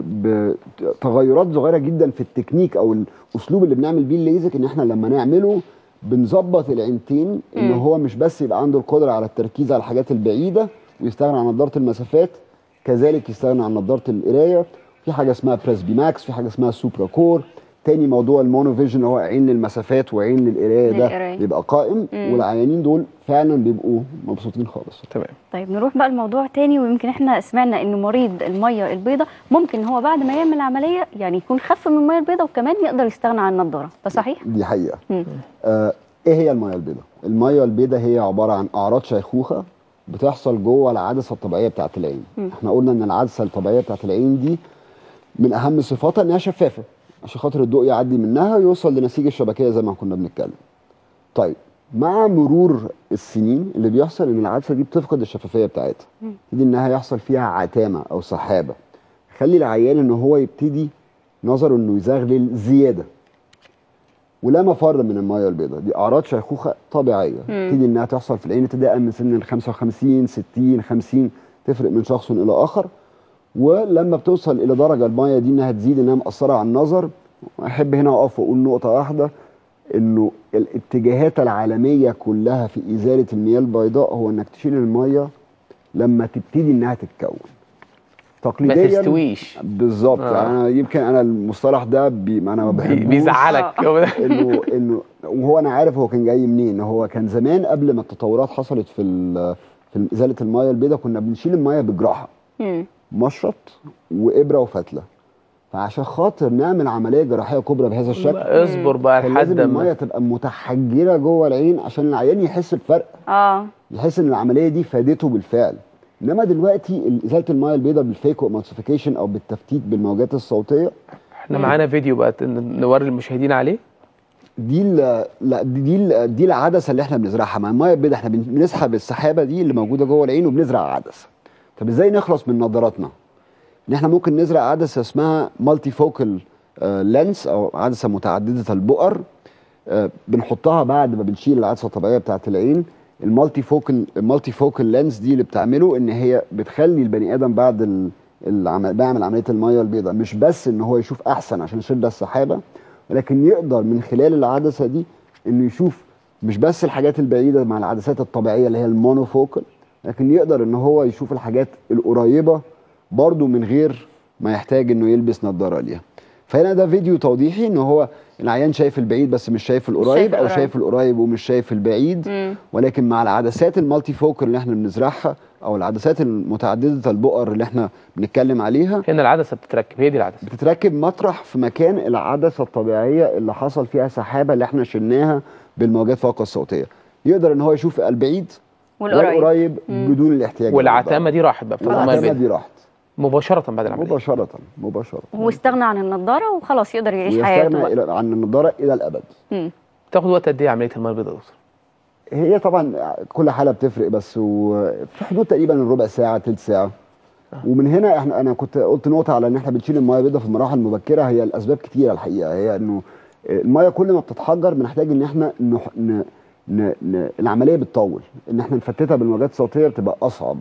[SPEAKER 4] ب- بتغيرات صغيره جدا في التكنيك او الاسلوب اللي بنعمل بيه الليزك ان احنا لما نعمله بنظبط العينتين ان
[SPEAKER 1] مم.
[SPEAKER 4] هو مش بس يبقى عنده القدره على التركيز على الحاجات البعيده ويستغنى عن نظاره المسافات كذلك يستغنى عن نظاره القرايه في حاجه اسمها بريسبي ماكس في حاجه اسمها سوبرا كور تاني موضوع المونو فيجن اللي هو عين للمسافات وعين للقرايه ده
[SPEAKER 1] للقراية.
[SPEAKER 4] بيبقى قائم
[SPEAKER 1] مم.
[SPEAKER 4] والعيانين دول فعلا بيبقوا مبسوطين خالص
[SPEAKER 2] تمام
[SPEAKER 1] طيب نروح بقى لموضوع تاني ويمكن احنا سمعنا انه مريض الميه البيضاء ممكن ان هو بعد ما يعمل عمليه يعني يكون خف من الميه البيضاء وكمان يقدر يستغنى عن النضاره ده صحيح؟
[SPEAKER 4] دي حقيقه
[SPEAKER 1] مم.
[SPEAKER 4] آه ايه هي الميه البيضاء الميه البيضاء هي عباره عن اعراض شيخوخه بتحصل جوه العدسه الطبيعيه بتاعه العين
[SPEAKER 1] مم.
[SPEAKER 4] احنا قلنا ان العدسه الطبيعيه بتاعه العين دي من اهم صفاتها انها شفافه عشان خاطر الضوء يعدي منها ويوصل لنسيج الشبكيه زي ما كنا بنتكلم طيب مع مرور السنين اللي بيحصل ان العدسه دي بتفقد الشفافيه بتاعتها
[SPEAKER 1] مم.
[SPEAKER 4] يبتدي انها يحصل فيها عتامه او سحابه خلي العيان ان هو يبتدي نظره انه يزغلل زياده ولا مفر من الميه البيضاء دي اعراض شيخوخه طبيعيه
[SPEAKER 1] مم.
[SPEAKER 4] تبتدي انها تحصل في العين ابتداء من سن ال 55 60 50 تفرق من شخص الى اخر ولما بتوصل الى درجه الميه دي انها تزيد انها مأثره على النظر احب هنا اقف واقول نقطه واحده انه الاتجاهات العالميه كلها في ازاله المياه البيضاء هو انك تشيل الميه لما تبتدي انها تتكون
[SPEAKER 2] ما
[SPEAKER 4] تقليديا
[SPEAKER 2] تستويش
[SPEAKER 4] بالظبط
[SPEAKER 2] آه.
[SPEAKER 4] يعني انا يمكن انا المصطلح ده بي انا ما
[SPEAKER 2] بي-
[SPEAKER 4] بحبوش
[SPEAKER 2] بيزعلك
[SPEAKER 4] انه انه وهو انا عارف هو كان جاي منين هو كان زمان قبل ما التطورات حصلت في ال- في ازاله الميه البيضاء كنا بنشيل الميه بجراحه
[SPEAKER 1] مم.
[SPEAKER 4] مشرط وابره وفتله فعشان خاطر نعمل عمليه جراحيه كبرى بهذا الشكل
[SPEAKER 2] اصبر بقى
[SPEAKER 4] كان
[SPEAKER 2] لحد
[SPEAKER 4] لازم الميه
[SPEAKER 2] ما
[SPEAKER 4] تبقى متحجره جوه العين عشان العيان يحس بفرق
[SPEAKER 1] اه
[SPEAKER 4] يحس ان العمليه دي فادته بالفعل انما دلوقتي ازاله الميه البيضاء بالفيكو امالسيفيكيشن او بالتفتيت بالموجات الصوتيه
[SPEAKER 2] احنا معانا فيديو بقى ن- نوري المشاهدين عليه
[SPEAKER 4] دي ال لا دي دي, ال- دي العدسه اللي احنا بنزرعها مع الميه البيضاء احنا بن- بنسحب السحابه دي اللي موجوده جوه العين وبنزرع عدسه طب ازاي نخلص من نظاراتنا ان احنا ممكن نزرع عدسه اسمها مالتي فوكال لينس او عدسه متعدده البؤر آه، بنحطها بعد ما بنشيل العدسه الطبيعيه بتاعه العين المالتي فوكال المالتي فوكال لينس دي اللي بتعمله ان هي بتخلي البني ادم بعد ال- العمل بعمل عمليه الميه البيضاء مش بس ان هو يشوف احسن عشان شده السحابه ولكن يقدر من خلال العدسه دي انه يشوف مش بس الحاجات البعيده مع العدسات الطبيعيه اللي هي المونوفوكال لكن يقدر ان هو يشوف الحاجات القريبه برضو من غير ما يحتاج انه يلبس نظاره ليها فهنا ده فيديو توضيحي ان هو العيان شايف البعيد بس مش شايف القريب
[SPEAKER 1] شايف
[SPEAKER 4] او
[SPEAKER 1] القريب.
[SPEAKER 4] شايف القريب ومش شايف البعيد
[SPEAKER 1] مم.
[SPEAKER 4] ولكن مع العدسات المالتي فوكال اللي احنا بنزرعها او العدسات المتعدده البؤر اللي احنا بنتكلم عليها
[SPEAKER 2] هنا العدسه بتتركب هي دي العدسه
[SPEAKER 4] بتتركب مطرح في مكان العدسه الطبيعيه اللي حصل فيها سحابه اللي احنا شلناها بالموجات فوق الصوتيه يقدر ان هو يشوف البعيد
[SPEAKER 1] والقريب
[SPEAKER 4] والقريب بدون الاحتياج
[SPEAKER 2] والعتامه دي راحت بقى بتاعت الميه
[SPEAKER 4] والعتامه
[SPEAKER 2] البيضاء
[SPEAKER 4] دي راحت
[SPEAKER 2] مباشره بعد العمليه
[SPEAKER 4] مباشره مباشره
[SPEAKER 1] واستغنى عن النضاره وخلاص يقدر يعيش حياته
[SPEAKER 4] ويستغنى
[SPEAKER 1] بقى.
[SPEAKER 4] إلى- عن النضاره الى الابد
[SPEAKER 1] مم.
[SPEAKER 2] تاخد وقت قد ايه عمليه الميه البيضاء يا دكتور؟
[SPEAKER 4] هي طبعا كل حاله بتفرق بس وفي حدود تقريبا الربع ساعه ثلث ساعه ومن هنا احنا انا كنت قلت نقطه على ان احنا بنشيل الميه البيضاء في المراحل المبكره هي الاسباب كتيره الحقيقه هي انه الميه كل ما بتتحجر بنحتاج ان احنا نح... ن... ن... ن... العمليه بتطول ان احنا نفتتها بالموجات الصوتيه بتبقى اصعب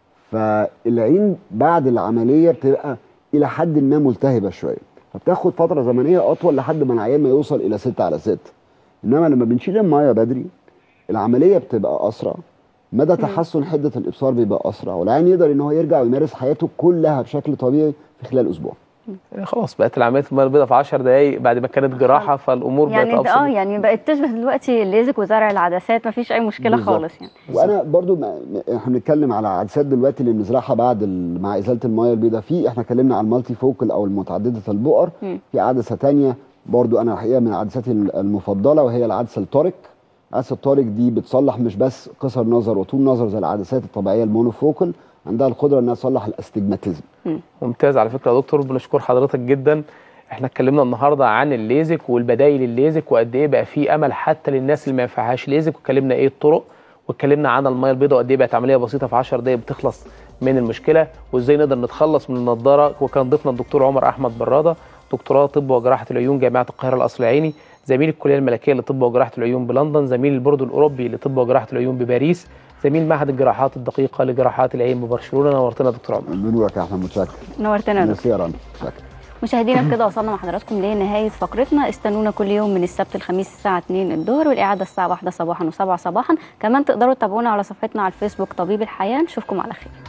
[SPEAKER 4] فالعين بعد العمليه بتبقى الى حد ما ملتهبه شويه فبتاخد فتره زمنيه اطول لحد ما العيان ما يوصل الى 6 على 6 انما لما بنشيل الميه بدري العمليه بتبقى اسرع مدى تحسن حده الابصار بيبقى اسرع والعيان يقدر ان هو يرجع ويمارس حياته كلها بشكل طبيعي في خلال اسبوع
[SPEAKER 2] خلاص بقت العمليه الميه البيضاء في 10 دقائق بعد ما كانت جراحه فالامور
[SPEAKER 1] يعني
[SPEAKER 2] بقت
[SPEAKER 1] ده اه
[SPEAKER 2] ابسط
[SPEAKER 1] يعني بقت تشبه دلوقتي الليزك وزرع العدسات مفيش اي مشكله
[SPEAKER 4] بالظبط.
[SPEAKER 1] خالص يعني
[SPEAKER 4] وانا برضو ما ما- احنا بنتكلم على عدسات دلوقتي اللي بنزرعها بعد ال... مع ازاله الميه البيضاء في احنا اتكلمنا على المالتي فوكال او المتعدده البؤر
[SPEAKER 1] مم.
[SPEAKER 4] في عدسه تانية برضو انا الحقيقه من عدساتي المفضله وهي العدسه التورك عدسه التورك دي بتصلح مش بس قصر نظر وطول نظر زي العدسات الطبيعيه المونوفوكال عندها القدره انها تصلح الاستجماتيزم
[SPEAKER 2] ممتاز على فكره يا دكتور بنشكر حضرتك جدا احنا اتكلمنا النهارده عن الليزك والبدايل الليزك وقد ايه بقى في امل حتى للناس اللي ما ينفعهاش ليزك واتكلمنا ايه الطرق واتكلمنا عن الميه البيضاء وقد ايه بقت عمليه بسيطه في 10 دقائق بتخلص من المشكله وازاي نقدر نتخلص من النضاره وكان ضيفنا الدكتور عمر احمد براده دكتوراه طب وجراحه العيون جامعه القاهره القصر العيني زميل الكليه الملكيه لطب وجراحه العيون بلندن زميل البورد الاوروبي لطب وجراحه العيون بباريس زميل معهد الجراحات الدقيقه لجراحات العين ببرشلونه نورتنا يا دكتور عمر
[SPEAKER 4] بنورك يا احمد متشكر
[SPEAKER 1] نورتنا يا دكتور.
[SPEAKER 4] ميرسي يا رنا متشكر
[SPEAKER 1] مشاهدينا بكده وصلنا مع حضراتكم لنهايه فقرتنا استنونا كل يوم من السبت الخميس الساعه 2 الظهر والاعاده الساعه 1 صباحا و7 صباحا كمان تقدروا تتابعونا على صفحتنا على الفيسبوك طبيب الحياه نشوفكم على خير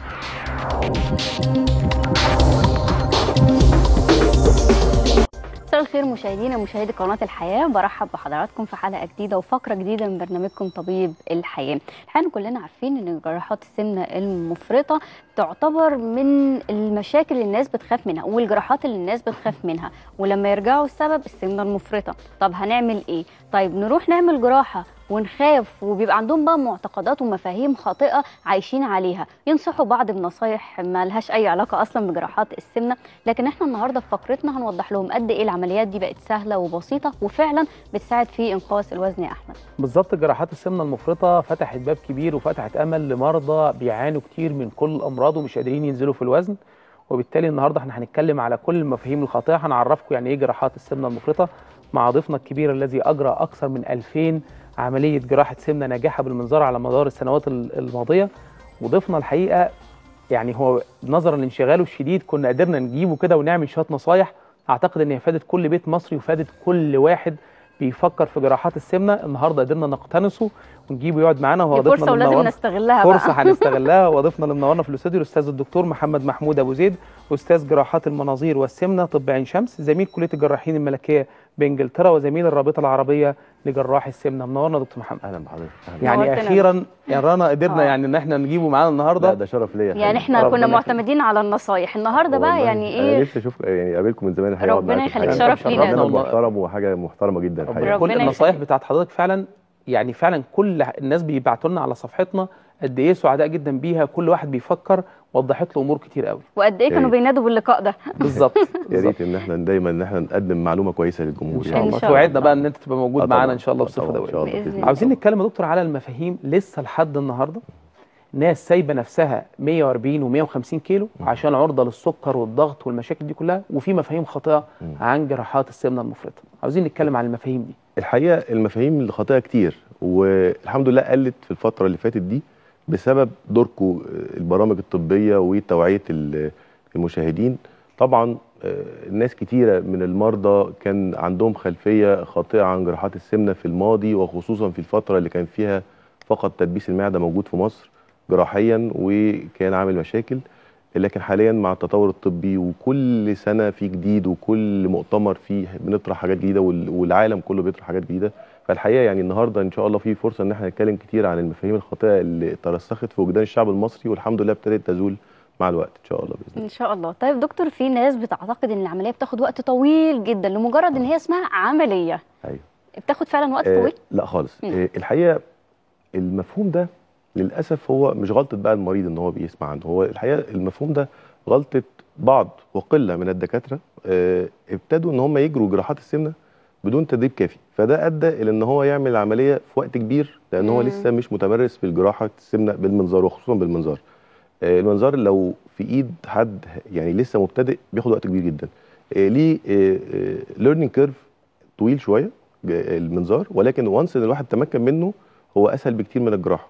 [SPEAKER 1] مساء الخير مشاهدينا مشاهدي قناه الحياه برحب بحضراتكم في حلقه جديده وفقره جديده من برنامجكم طبيب الحياه الحقيقه كلنا عارفين ان جراحات السمنه المفرطه تعتبر من المشاكل اللي الناس بتخاف منها والجراحات اللي الناس بتخاف منها ولما يرجعوا السبب السمنه المفرطه طب هنعمل ايه طيب نروح نعمل جراحه ونخاف وبيبقى عندهم بقى معتقدات ومفاهيم خاطئه عايشين عليها ينصحوا بعض بنصايح ما لهاش اي علاقه اصلا بجراحات السمنه لكن احنا النهارده في فقرتنا هنوضح لهم قد ايه العمليات دي بقت سهله وبسيطه وفعلا بتساعد في انقاص الوزن يا احمد
[SPEAKER 2] بالظبط جراحات السمنه المفرطه فتحت باب كبير وفتحت امل لمرضى بيعانوا كتير من كل الامراض ومش قادرين ينزلوا في الوزن وبالتالي النهارده احنا هنتكلم على كل المفاهيم الخاطئه هنعرفكم يعني ايه جراحات السمنه المفرطه مع ضيفنا الكبير الذي اجرى اكثر من 2000 عمليه جراحه سمنه ناجحه بالمنظار على مدار السنوات ال- الماضيه وضيفنا الحقيقه يعني هو نظرا لانشغاله الشديد كنا قدرنا نجيبه كده ونعمل شويه نصايح اعتقد ان هي فادت كل بيت مصري وفادت كل واحد بيفكر في جراحات السمنه النهارده قدرنا نقتنصه ونجيبه يقعد معانا وهو
[SPEAKER 1] دي
[SPEAKER 2] ضيفنا
[SPEAKER 1] فرصه ولازم
[SPEAKER 2] المنور.
[SPEAKER 1] نستغلها
[SPEAKER 2] فرصه
[SPEAKER 1] بقى
[SPEAKER 2] هنستغلها وضيفنا اللي منورنا في الاستوديو الاستاذ الدكتور محمد محمود ابو زيد استاذ جراحات المناظير والسمنه طب عين شمس زميل كليه الجراحين الملكيه بانجلترا وزميل الرابطه العربيه لجراح السمنه منورنا يا دكتور محمد
[SPEAKER 5] اهلا بحضرتك أهلاً.
[SPEAKER 2] يعني
[SPEAKER 1] نورتنا.
[SPEAKER 2] اخيرا يعني رنا قدرنا
[SPEAKER 1] آه.
[SPEAKER 2] يعني ان احنا نجيبه معانا
[SPEAKER 5] لا
[SPEAKER 2] النهارده
[SPEAKER 5] ده شرف ليا
[SPEAKER 1] يعني
[SPEAKER 5] حقيقي.
[SPEAKER 1] احنا
[SPEAKER 2] ربنا
[SPEAKER 1] كنا
[SPEAKER 2] يخليك.
[SPEAKER 1] معتمدين على النصايح النهارده بقى
[SPEAKER 5] والله
[SPEAKER 1] يعني
[SPEAKER 5] انا
[SPEAKER 1] ايه
[SPEAKER 5] نفسي اشوف يعني اقابلكم من زمان الحقيقه
[SPEAKER 1] ربنا
[SPEAKER 5] وأقعد معاكم
[SPEAKER 1] يخليك،
[SPEAKER 5] الحقيقة.
[SPEAKER 1] شرف لينا.
[SPEAKER 5] برنامج
[SPEAKER 2] والله.
[SPEAKER 5] محترم وحاجه محترمه جدا الحقيقه
[SPEAKER 2] كل
[SPEAKER 1] ربنا
[SPEAKER 2] النصايح
[SPEAKER 1] يخليك.
[SPEAKER 2] بتاعت حضرتك فعلا يعني فعلا كل الناس بيبعتوا لنا على صفحتنا قد ايه سعداء جدا بيها كل واحد بيفكر وضحت له امور كتير قوي
[SPEAKER 1] وقد ايه كانوا
[SPEAKER 5] ريت.
[SPEAKER 1] بينادوا باللقاء ده
[SPEAKER 2] بالظبط
[SPEAKER 5] يا
[SPEAKER 2] بالظبط.
[SPEAKER 5] ريت ان احنا دايما ان احنا نقدم معلومه كويسه للجمهور
[SPEAKER 2] ان شاء
[SPEAKER 1] إن
[SPEAKER 2] الله
[SPEAKER 1] شاء الله.
[SPEAKER 2] توعدنا بقى ان انت تبقى موجود
[SPEAKER 5] آه
[SPEAKER 2] معانا
[SPEAKER 5] طبعاً.
[SPEAKER 2] ان شاء الله
[SPEAKER 5] آه
[SPEAKER 2] بصفه
[SPEAKER 5] طبعاً،
[SPEAKER 2] دوريه
[SPEAKER 5] ان شاء الله
[SPEAKER 1] بإذن
[SPEAKER 5] بإذن
[SPEAKER 1] الله.
[SPEAKER 2] عاوزين
[SPEAKER 5] طبعاً.
[SPEAKER 2] نتكلم يا دكتور على المفاهيم لسه لحد النهارده ناس سايبه نفسها 140 و150 كيلو عشان عرضه للسكر والضغط والمشاكل دي كلها وفي مفاهيم خاطئه عن جراحات السمنه المفرطه عاوزين نتكلم عن المفاهيم دي
[SPEAKER 5] الحقيقه المفاهيم الخاطئه كتير والحمد لله قلت في الفتره اللي فاتت دي بسبب دوركم البرامج الطبيه وتوعيه ال- المشاهدين طبعا آه، ناس كتيره من المرضى كان عندهم خلفيه خاطئه عن جراحات السمنه في الماضي وخصوصا في الفتره اللي كان فيها فقط تدبيس المعده موجود في مصر جراحيا وكان عامل مشاكل لكن حاليا مع التطور الطبي وكل سنه في جديد وكل مؤتمر فيه بنطرح حاجات جديده وال- والعالم كله بيطرح حاجات جديده فالحقيقه يعني النهارده ان شاء الله في فرصه ان احنا نتكلم كتير عن المفاهيم الخاطئه اللي ترسخت في وجدان الشعب المصري والحمد لله ابتدت تزول مع الوقت ان شاء الله باذن الله
[SPEAKER 1] ان شاء الله طيب دكتور في ناس بتعتقد ان العمليه بتاخد وقت طويل جدا لمجرد ان هي اسمها عمليه
[SPEAKER 5] ايوه
[SPEAKER 1] بتاخد فعلا وقت
[SPEAKER 5] آه
[SPEAKER 1] طويل
[SPEAKER 5] لا خالص
[SPEAKER 1] مم.
[SPEAKER 5] آه الحقيقه المفهوم ده للاسف هو مش غلطه بقى المريض ان هو بيسمع عنه هو الحقيقه المفهوم ده غلطه بعض وقله من الدكاتره آه ابتدوا ان هم يجروا جراحات السمنه بدون تدريب كافي فده ادى الى ان هو يعمل العمليه في وقت كبير لان هو
[SPEAKER 1] مم.
[SPEAKER 5] لسه مش متمرس في الجراحه السمنه بالمنظار وخصوصا بالمنظار آه، المنظار لو في ايد حد يعني لسه مبتدئ بياخد وقت كبير جدا آه، ليه ليرنينج كيرف طويل شويه ج- المنظار ولكن وانس ان الواحد تمكن منه هو اسهل بكتير من الجراحه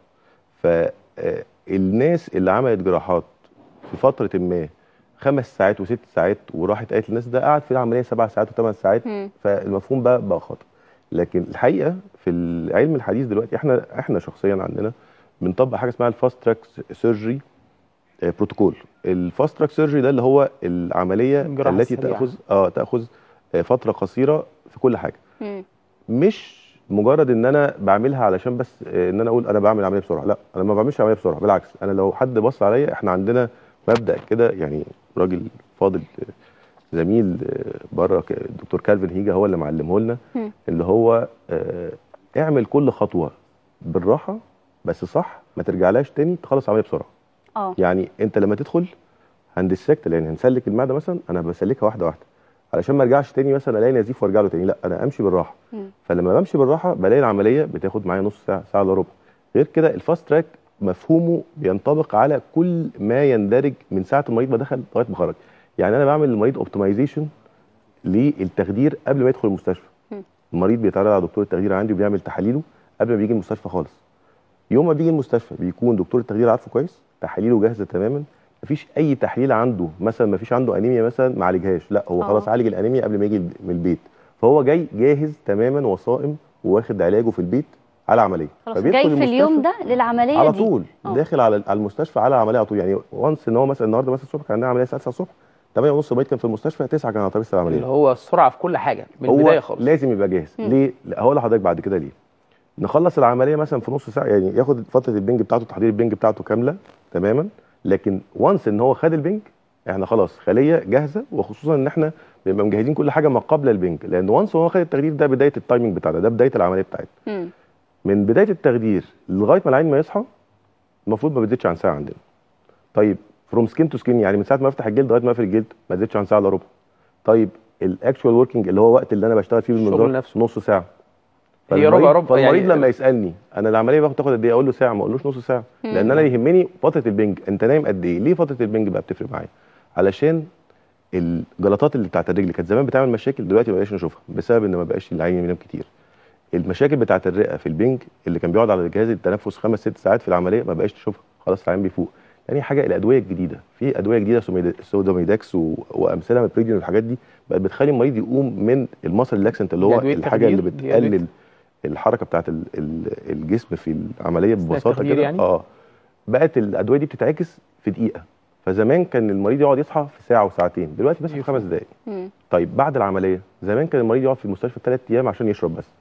[SPEAKER 5] فالناس اللي عملت جراحات في فتره ما خمس ساعات وست ساعات وراحت قالت للناس ده قعد في العمليه سبع ساعات وثمان ساعات
[SPEAKER 1] مم.
[SPEAKER 5] فالمفهوم بقى بقى خاطئ لكن الحقيقه في العلم الحديث دلوقتي احنا احنا شخصيا عندنا بنطبق حاجه اسمها الفاست تراك سيرجري بروتوكول الفاست تراك سيرجري ده اللي هو العمليه
[SPEAKER 2] الجراحة
[SPEAKER 5] التي
[SPEAKER 2] السريعة.
[SPEAKER 5] تاخذ اه تاخذ آه، فتره قصيره في كل حاجه
[SPEAKER 1] مم.
[SPEAKER 5] مش مجرد ان انا بعملها علشان بس آه، ان انا اقول انا بعمل عمليه بسرعه لا انا ما بعملش عمليه بسرعه بالعكس انا لو حد بص عليا احنا عندنا مبدا كده يعني راجل فاضل آه، زميل بره الدكتور كالفين هيجا هو اللي معلمه لنا
[SPEAKER 1] مم.
[SPEAKER 5] اللي هو آه، اعمل كل خطوه بالراحه بس صح ما ترجعلهاش تاني تخلص عمليه بسرعه
[SPEAKER 1] اه
[SPEAKER 5] يعني انت لما تدخل هندسكت لان هنسلك المعده مثلا انا بسلكها واحده واحده علشان ما ارجعش تاني مثلا الاقي نزيف وارجع له تاني لا انا امشي بالراحه
[SPEAKER 1] مم.
[SPEAKER 5] فلما بمشي بالراحه بلاقي العمليه بتاخد معايا نص ساعه ساعه الا ربع غير كده الفاست تراك مفهومه بينطبق على كل ما يندرج من ساعه المريض ما دخل لغايه ما خرج يعني انا بعمل للمريض اوبتمايزيشن للتخدير قبل ما يدخل المستشفى
[SPEAKER 1] مم.
[SPEAKER 5] المريض بيتعرض على دكتور التخدير عندي وبيعمل تحاليله قبل ما بيجي المستشفى خالص يوم ما بيجي المستشفى بيكون دكتور التخدير عارفه كويس تحاليله جاهزه تماما مفيش اي تحليل عنده مثلا مفيش عنده انيميا مثلا ما عالجهاش لا هو
[SPEAKER 1] آه.
[SPEAKER 5] خلاص عالج الانيميا قبل ما يجي من البيت فهو جاي جاهز تماما وصائم وواخد علاجه في البيت على عمليه
[SPEAKER 1] خلاص
[SPEAKER 5] فبيدخل
[SPEAKER 1] جاي في اليوم
[SPEAKER 5] المستشفى
[SPEAKER 1] ده للعمليه
[SPEAKER 5] على
[SPEAKER 1] دي
[SPEAKER 5] طول
[SPEAKER 1] آه.
[SPEAKER 5] داخل على على المستشفى على عمليه على طول يعني وانس ان هو مثلا النهارده مثلا الصبح كان عندنا عمليه الساعه 9 الصبح 8 ونص البيت كان في المستشفى 9 كان على ترابيزه العمليه
[SPEAKER 2] اللي هو السرعه في كل حاجه من
[SPEAKER 5] هو
[SPEAKER 2] البدايه خالص
[SPEAKER 5] لازم يبقى جاهز
[SPEAKER 1] مم.
[SPEAKER 5] ليه لا، هقول لحضرتك بعد كده ليه نخلص العمليه مثلا في نص ساعه يعني ياخد فتره البنج بتاعته تحضير البنج بتاعته كامله تماما لكن وانس ان هو خد البنج احنا خلاص خليه جاهزه وخصوصا ان احنا بنبقى مجهزين كل حاجه ما قبل البنج لان وانس هو خد التخدير ده بدايه التايمنج بتاعنا ده بدايه العمليه بتاعتنا
[SPEAKER 1] مم.
[SPEAKER 5] من بدايه التخدير لغايه ما العين ما يصحى المفروض ما بتزيدش عن ساعه عندنا طيب فروم سكين تو سكين يعني من ساعه ما افتح الجلد لغايه ما اقفل الجلد ما تزيدش عن ساعه الا ربع طيب الاكشوال وركينج اللي هو وقت اللي انا بشتغل فيه
[SPEAKER 2] الشغل
[SPEAKER 5] بالمنظار
[SPEAKER 2] نفسه.
[SPEAKER 5] نص ساعه
[SPEAKER 2] هي ربع
[SPEAKER 5] فالمريض-
[SPEAKER 2] ربع
[SPEAKER 5] فالمريض
[SPEAKER 2] يعني-
[SPEAKER 5] لما يسالني انا العمليه باخد تاخد قد ايه اقول له ساعه ما اقولوش نص ساعه لان انا يهمني فتره البنج انت نايم قد ايه ليه فتره البنج بقى بتفرق معايا علشان الجلطات اللي بتاعت الرجل كانت زمان بتعمل مشاكل دلوقتي ما بقاش نشوفها بسبب ان ما بقاش العين بينام كتير المشاكل بتاعت الرئه في البنج اللي كان بيقعد على جهاز التنفس خمس ست ساعات في العمليه ما بقاش تشوفها خلاص العين بيفوق يعني حاجه الادويه الجديده في ادويه جديده سوميد- سودوميداكس و- وامثله من البريديون والحاجات دي بقت بتخلي المريض يقوم من المصل ريلاكسنت اللي
[SPEAKER 2] دي
[SPEAKER 5] هو
[SPEAKER 2] أدوية
[SPEAKER 5] الحاجه اللي
[SPEAKER 2] تخدير؟ دي أدوية
[SPEAKER 5] بتقلل الحركه بتاعت ال- ال- الجسم في العمليه
[SPEAKER 2] أثناء
[SPEAKER 5] ببساطه
[SPEAKER 2] التخدير
[SPEAKER 5] كده
[SPEAKER 2] يعني؟
[SPEAKER 5] اه بقت الادويه دي بتتعكس في دقيقه فزمان كان المريض يقعد يصحى في ساعه وساعتين دلوقتي بس في خمس دقائق
[SPEAKER 1] مم.
[SPEAKER 5] طيب بعد العمليه زمان كان المريض يقعد في المستشفى ثلاث ايام عشان يشرب بس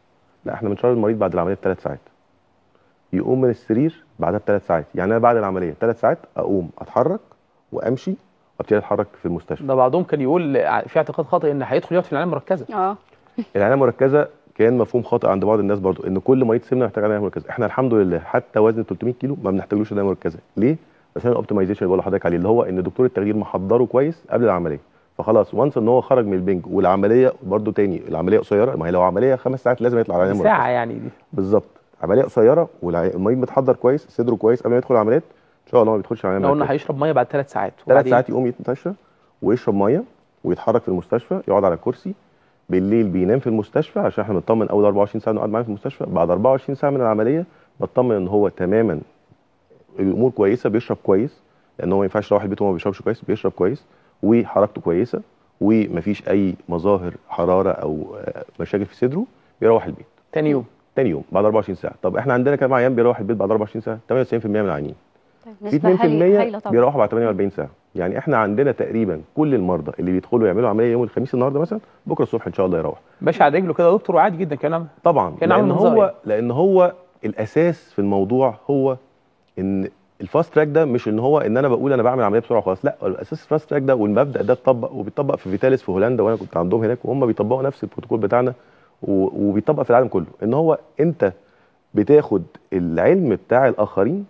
[SPEAKER 5] لا احنا بنشرب المريض بعد العمليه بثلاث ساعات يقوم من السرير بعدها بثلاث ساعات يعني انا بعد العمليه ثلاث ساعات اقوم اتحرك وامشي وابتدي اتحرك في المستشفى
[SPEAKER 2] ده بعضهم كان يقول في اعتقاد خاطئ ان هيدخل يقعد في العنايه المركزه
[SPEAKER 1] اه
[SPEAKER 5] العنايه المركزه كان مفهوم خاطئ عند بعض الناس برضو ان كل مريض سمنه محتاج عنايه مركزه احنا الحمد لله حتى وزن 300 كيلو ما بنحتاجلوش عنايه مركزه ليه عشان الاوبتمايزيشن اللي بقول لحضرتك عليه اللي هو ان دكتور التخدير محضره كويس قبل العمليه فخلاص وانس ان هو خرج من البنج والعمليه برضو تاني العمليه قصيره ما هي لو عمليه خمس ساعات لازم يطلع على عنايه
[SPEAKER 2] ساعه
[SPEAKER 5] مركزه
[SPEAKER 2] يعني دي
[SPEAKER 5] بالظبط عمليه قصيره والمريض متحضر كويس صدره كويس قبل ما يدخل العمليات ان شاء الله ما بيدخلش العمليه
[SPEAKER 2] لو قلنا
[SPEAKER 5] مركزة.
[SPEAKER 2] هيشرب ميه بعد ثلاث ساعات
[SPEAKER 5] ثلاث
[SPEAKER 2] وبعدين
[SPEAKER 5] ساعات يقوم يتمشى ويشرب ميه ويتحرك في المستشفى يقعد على كرسي بالليل بينام في المستشفى عشان احنا بنطمن اول 24 ساعه نقعد معاه في المستشفى بعد 24 ساعه من العمليه بطمن ان هو تماما الامور كويسه بيشرب كويس لان هو ما ينفعش يروح البيت وهو ما بيشربش كويس بيشرب كويس وحركته كويسه ومفيش اي مظاهر حراره او آه، مشاكل في صدره بيروح البيت
[SPEAKER 2] تاني يوم
[SPEAKER 5] تاني يوم بعد 24 ساعه طب احنا عندنا كام عيان بيروح البيت بعد 24 ساعه 98% من العيانين
[SPEAKER 1] طيب
[SPEAKER 5] في
[SPEAKER 1] نسبة
[SPEAKER 5] 2%
[SPEAKER 1] هايلة هايلة طبعا
[SPEAKER 5] بيروحوا بعد 48 ساعه يعني احنا عندنا تقريبا كل المرضى اللي بيدخلوا يعملوا عمليه يوم الخميس النهارده مثلا بكره الصبح ان شاء الله يروح
[SPEAKER 2] ماشي على رجله كده يا دكتور وعادي جدا كلام
[SPEAKER 5] طبعا
[SPEAKER 2] كان عامل
[SPEAKER 5] لان
[SPEAKER 2] نظام
[SPEAKER 5] هو
[SPEAKER 2] يعني.
[SPEAKER 5] لان هو الاساس في الموضوع هو ان الفاست تراك ده مش ان هو ان انا بقول انا بعمل عمليه بسرعه وخلاص لا الاساس الفاست تراك ده والمبدا ده اتطبق وبيطبق في فيتاليس في هولندا وانا كنت عندهم هناك وهم بيطبقوا نفس البروتوكول بتاعنا و- وبيطبق في العالم كله ان هو انت بتاخد العلم بتاع الاخرين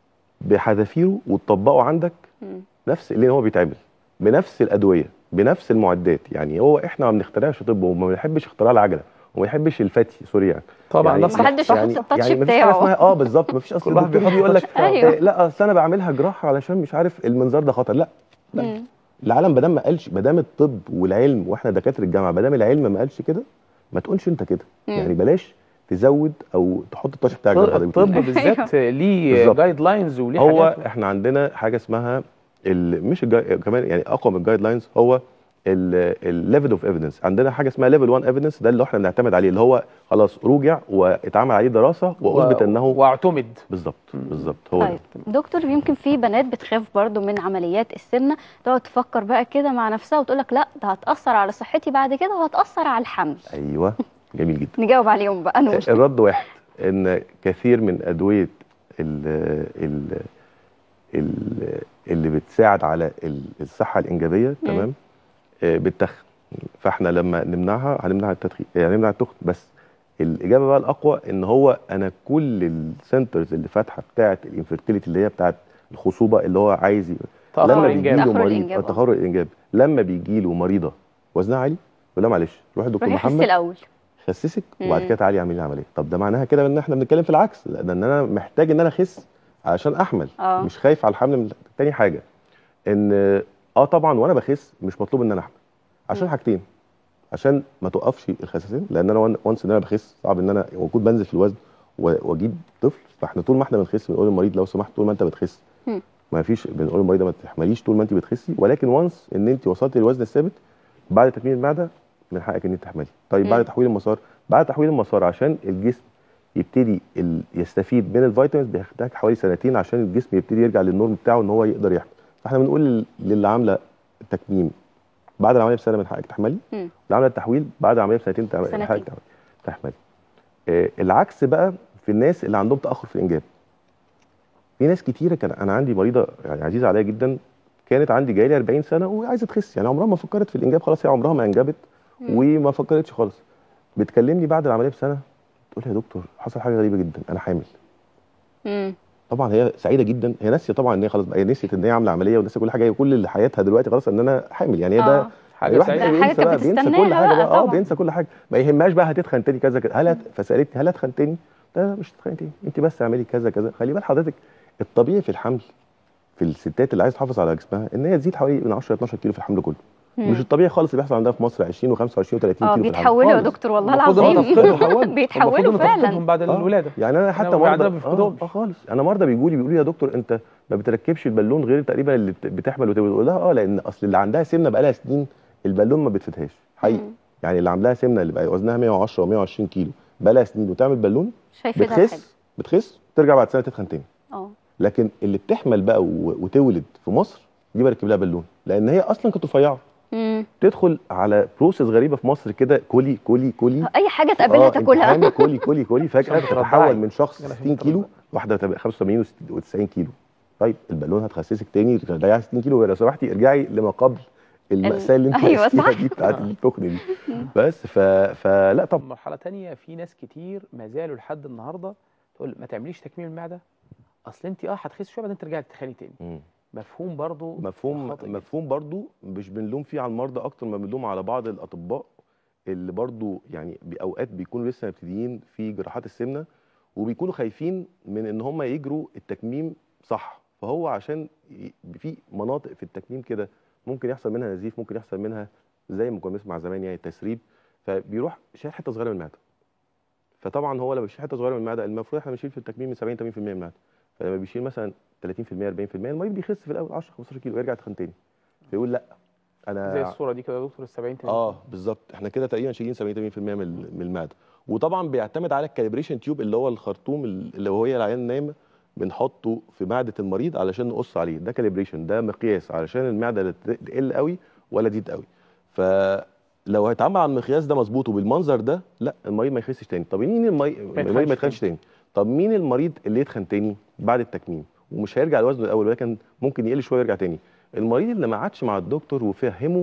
[SPEAKER 5] بحذافيره وتطبقه عندك
[SPEAKER 1] مم.
[SPEAKER 5] نفس اللي هو بيتعمل بنفس الادويه بنفس المعدات يعني هو احنا ما بنخترعش طب وما بنحبش اختراع العجله وما بنحبش الفتي سوري يعني
[SPEAKER 2] طبعا
[SPEAKER 5] يعني
[SPEAKER 2] ده
[SPEAKER 1] ما
[SPEAKER 2] صح
[SPEAKER 1] حدش يحط التاتش
[SPEAKER 5] يعني مفيش حاجه
[SPEAKER 1] بتاعه.
[SPEAKER 5] اسمها اه بالظبط مفيش اصل
[SPEAKER 2] كل واحد
[SPEAKER 5] الدكتور
[SPEAKER 2] بيحط
[SPEAKER 5] يجي يقول لك
[SPEAKER 2] التاتش
[SPEAKER 1] بتاعه.
[SPEAKER 5] آه لا اصل انا بعملها جراحه علشان مش عارف المنظار ده خطر لا لا
[SPEAKER 1] مم.
[SPEAKER 5] العالم ما دام ما قالش ما دام الطب والعلم واحنا دكاتره الجامعه ما دام العلم ما قالش كده ما تقولش انت كده
[SPEAKER 1] مم.
[SPEAKER 5] يعني بلاش تزود او تحط التاتش بتاعك زي ما حضرتك
[SPEAKER 2] الطب
[SPEAKER 5] بتقول.
[SPEAKER 2] بالذات ليه
[SPEAKER 5] بالظبط.
[SPEAKER 2] جايد لاينز وليه
[SPEAKER 5] هو
[SPEAKER 2] حاجات
[SPEAKER 5] احنا عندنا حاجه اسمها ال- مش الجاي كمان يعني اقوى من الجايد لاينز هو الليفل اوف ايفيدنس عندنا حاجه اسمها ليفل 1 ايفيدنس ده اللي احنا بنعتمد عليه اللي هو خلاص رجع واتعمل عليه دراسه واثبت
[SPEAKER 2] و-
[SPEAKER 5] انه
[SPEAKER 2] واعتمد
[SPEAKER 5] بالظبط بالظبط هو
[SPEAKER 1] طيب
[SPEAKER 5] ده
[SPEAKER 1] دكتور يمكن في بنات بتخاف برضو من عمليات السمنه تقعد تفكر بقى كده مع نفسها وتقول لك لا ده هتاثر على صحتي بعد كده وهتاثر على الحمل
[SPEAKER 5] ايوه جميل جدا
[SPEAKER 1] نجاوب عليهم بقى نقول
[SPEAKER 5] الرد واحد ان كثير من ادويه ال ال ال اللي بتساعد على ال- الصحه الانجابيه تمام آه، بتتخن فاحنا لما نمنعها هنمنع التدخين يعني نمنع التخن بس الاجابه بقى الاقوى ان هو انا كل السنترز اللي فاتحه بتاعه الانفيرتيليتي اللي هي بتاعه الخصوبه اللي هو عايز يبقى
[SPEAKER 2] تاثر
[SPEAKER 5] لما
[SPEAKER 2] الانجاب
[SPEAKER 5] بيجي له
[SPEAKER 1] تأخر
[SPEAKER 5] مريض
[SPEAKER 1] الإنجاب،
[SPEAKER 5] آه، تاخر الانجاب لما بيجي له مريضه وزنها عالي يقول لها معلش روح الدكتور
[SPEAKER 1] روحي حسي
[SPEAKER 5] محمد
[SPEAKER 1] الاول
[SPEAKER 5] خسسك وبعد
[SPEAKER 1] مم.
[SPEAKER 5] كده تعالي اعملي لي عمليه طب ده معناها كده ان احنا بنتكلم في العكس لان انا محتاج ان انا اخس عشان احمل
[SPEAKER 1] اه
[SPEAKER 5] مش خايف على الحمل من تاني حاجه ان اه طبعا وانا بخس مش مطلوب ان انا احمل عشان
[SPEAKER 1] مم.
[SPEAKER 5] حاجتين عشان ما توقفش الخساسين لان انا وانس ان انا بخس صعب ان انا وكنت بنزل في الوزن و- واجيب طفل فاحنا طول ما احنا بنخس بنقول للمريض لو سمحت طول ما انت بتخس
[SPEAKER 1] مم.
[SPEAKER 5] ما فيش بنقول للمريضه ما تحمليش طول ما انت بتخسي ولكن وانس ان انت وصلت للوزن الثابت بعد تكميم المعده من حقك ان انت تحملي طيب
[SPEAKER 1] مم.
[SPEAKER 5] بعد تحويل المسار بعد تحويل المسار عشان الجسم يبتدي ال- يستفيد من الفيتامينز بيحتاج حوالي سنتين عشان الجسم يبتدي يرجع للنورم بتاعه ان هو يقدر يحمل فاحنا بنقول لل- للي عامله التكميم بعد العمليه بسنه من حقك تحملي
[SPEAKER 1] مم.
[SPEAKER 5] اللي عامله التحويل بعد العمليه بسنتين تعمل- من
[SPEAKER 1] سنتين.
[SPEAKER 5] حقك تعمل- تحملي آه العكس بقى في الناس اللي عندهم تاخر في الانجاب في ناس كتيره كان انا عندي مريضه يعني عزيزه عليا جدا كانت عندي جايه لي 40 سنه وعايزه تخس يعني عمرها ما فكرت في الانجاب خلاص هي عمرها ما انجبت وما فكرتش خالص بتكلمني بعد العمليه بسنه تقول لي يا دكتور حصل حاجه غريبه جدا انا حامل
[SPEAKER 1] مم.
[SPEAKER 5] طبعا هي سعيده جدا هي ناسيه طبعا ان هي خلاص بقى هي نسيت ان هي عامله عمليه ونسيت كل حاجه هي كل اللي حياتها دلوقتي خلاص ان انا حامل يعني هي ده
[SPEAKER 1] آه.
[SPEAKER 2] حاجه
[SPEAKER 5] الواحد
[SPEAKER 2] سعيده
[SPEAKER 1] ده حاجة
[SPEAKER 5] بينسى بقى
[SPEAKER 1] كانت
[SPEAKER 5] بينسى كل
[SPEAKER 1] بتستناها
[SPEAKER 5] حاجه
[SPEAKER 1] بقى
[SPEAKER 5] بقى اه
[SPEAKER 1] طبعا.
[SPEAKER 5] بينسى كل حاجه ما يهمهاش بقى هتتخن تاني كذا كذا هل هت... فسالتني هل هتخن تاني؟ لا مش هتخن تاني انت بس اعملي كذا كذا خلي بال حضرتك الطبيعي في الحمل في الستات اللي عايز تحافظ على جسمها ان هي تزيد حوالي من 10 ل 12 كيلو في الحمل كله
[SPEAKER 1] مم.
[SPEAKER 5] مش الطبيعي خالص اللي بيحصل عندها في مصر 20 و25 و30 كيلو
[SPEAKER 1] اه
[SPEAKER 5] في الحمل
[SPEAKER 1] بيتحولوا يا
[SPEAKER 5] خالص.
[SPEAKER 1] دكتور والله
[SPEAKER 2] المفروض إن
[SPEAKER 1] العظيم
[SPEAKER 2] هو تفقدهم.
[SPEAKER 1] بيتحولوا
[SPEAKER 2] المفروض إن
[SPEAKER 1] فعلا
[SPEAKER 2] تفقدهم بعد
[SPEAKER 5] آه.
[SPEAKER 2] الولاده
[SPEAKER 5] يعني انا حتى
[SPEAKER 2] إحنا
[SPEAKER 5] مرضى
[SPEAKER 2] عندنا
[SPEAKER 5] اه,
[SPEAKER 2] بيفقدوهم.
[SPEAKER 5] اه خالص انا مرضى بيجوا لي بيقولوا لي يا دكتور انت ما بتركبش البالون غير تقريبا اللي بت- بتحمل وتولد اقول لها اه لان اصل اللي عندها سمنه بقى لها سنين البالون ما بتفيدهاش حقيقي
[SPEAKER 1] مم.
[SPEAKER 5] يعني اللي عندها سمنه اللي بقى وزنها 110 و120 كيلو بقى لها سنين وتعمل بالون
[SPEAKER 1] شايفه ده حلو
[SPEAKER 5] بتخس بتخس ترجع بعد سنه تتخن تاني
[SPEAKER 1] اه
[SPEAKER 5] لكن اللي بتحمل بقى و- وتولد في مصر دي بركب لها بالون لان هي اصلا كانت رفيعه
[SPEAKER 1] مم.
[SPEAKER 5] تدخل على بروسيس غريبه في مصر كده كلي كلي كلي
[SPEAKER 1] اي حاجه تقابلها
[SPEAKER 5] آه،
[SPEAKER 1] تاكلها
[SPEAKER 5] امتحان كلي كلي كلي فجاه
[SPEAKER 2] عشان ترضعي.
[SPEAKER 5] تتحول من شخص
[SPEAKER 2] عشان
[SPEAKER 5] 60 كيلو
[SPEAKER 2] ترضعي.
[SPEAKER 5] واحده تبقى 85 و90 كيلو طيب البالون هتخسسك تاني ترجعي 60 كيلو لو سمحتي ارجعي لما قبل المأساة اللي انت
[SPEAKER 1] أيوة
[SPEAKER 5] عشتيها
[SPEAKER 1] صح.
[SPEAKER 5] دي بتاعت التخن دي بس ف... فلا طب
[SPEAKER 2] مرحله تانية في ناس كتير ما زالوا لحد النهارده تقول ما تعمليش تكميم المعده اصل انت اه هتخسي شويه بعدين ترجعي تتخني تاني
[SPEAKER 5] مم.
[SPEAKER 2] مفهوم برضو
[SPEAKER 5] مفهوم
[SPEAKER 2] خاطئ جداً.
[SPEAKER 5] مفهوم برضو مش بنلوم فيه على المرضى اكتر ما بنلوم على بعض الاطباء اللي برضو يعني باوقات بيكونوا لسه مبتدئين في جراحات السمنه وبيكونوا خايفين من ان هم يجروا التكميم صح فهو عشان ي- في مناطق في التكميم كده ممكن يحصل منها نزيف ممكن يحصل منها زي ما كنا بنسمع زمان يعني تسريب فبيروح شايل حته صغيره من المعده فطبعا هو لما بيشيل حته صغيره من المعده المفروض احنا بنشيل في التكميم من 70 80% من المعده فلما بيشيل مثلا 30% 40% المريض بيخس في الاول 10 15 كيلو ويرجع يتخن تاني فيقول لا انا
[SPEAKER 2] زي الصوره دي كده يا دكتور ال 70
[SPEAKER 5] اه بالظبط احنا كده تقريبا شايلين 70 80% من ال- من المعده وطبعا بيعتمد على الكاليبريشن تيوب اللي هو الخرطوم اللي هو هي العيان نايمه بنحطه في معده المريض علشان نقص عليه ده كاليبريشن ده مقياس علشان المعده لا ت- تقل قوي ولا تزيد قوي فلو هيتعمل على المقياس ده مظبوط وبالمنظر ده لا المريض ما يخسش تاني طب مين المريض المريض ما
[SPEAKER 2] يتخنش
[SPEAKER 5] يتخنش تاني طب مين المريض اللي يتخن تاني بعد التكميم ومش هيرجع لوزنه الاول ولكن ممكن يقل شويه ويرجع تاني المريض اللي ما عادش مع الدكتور وفهمه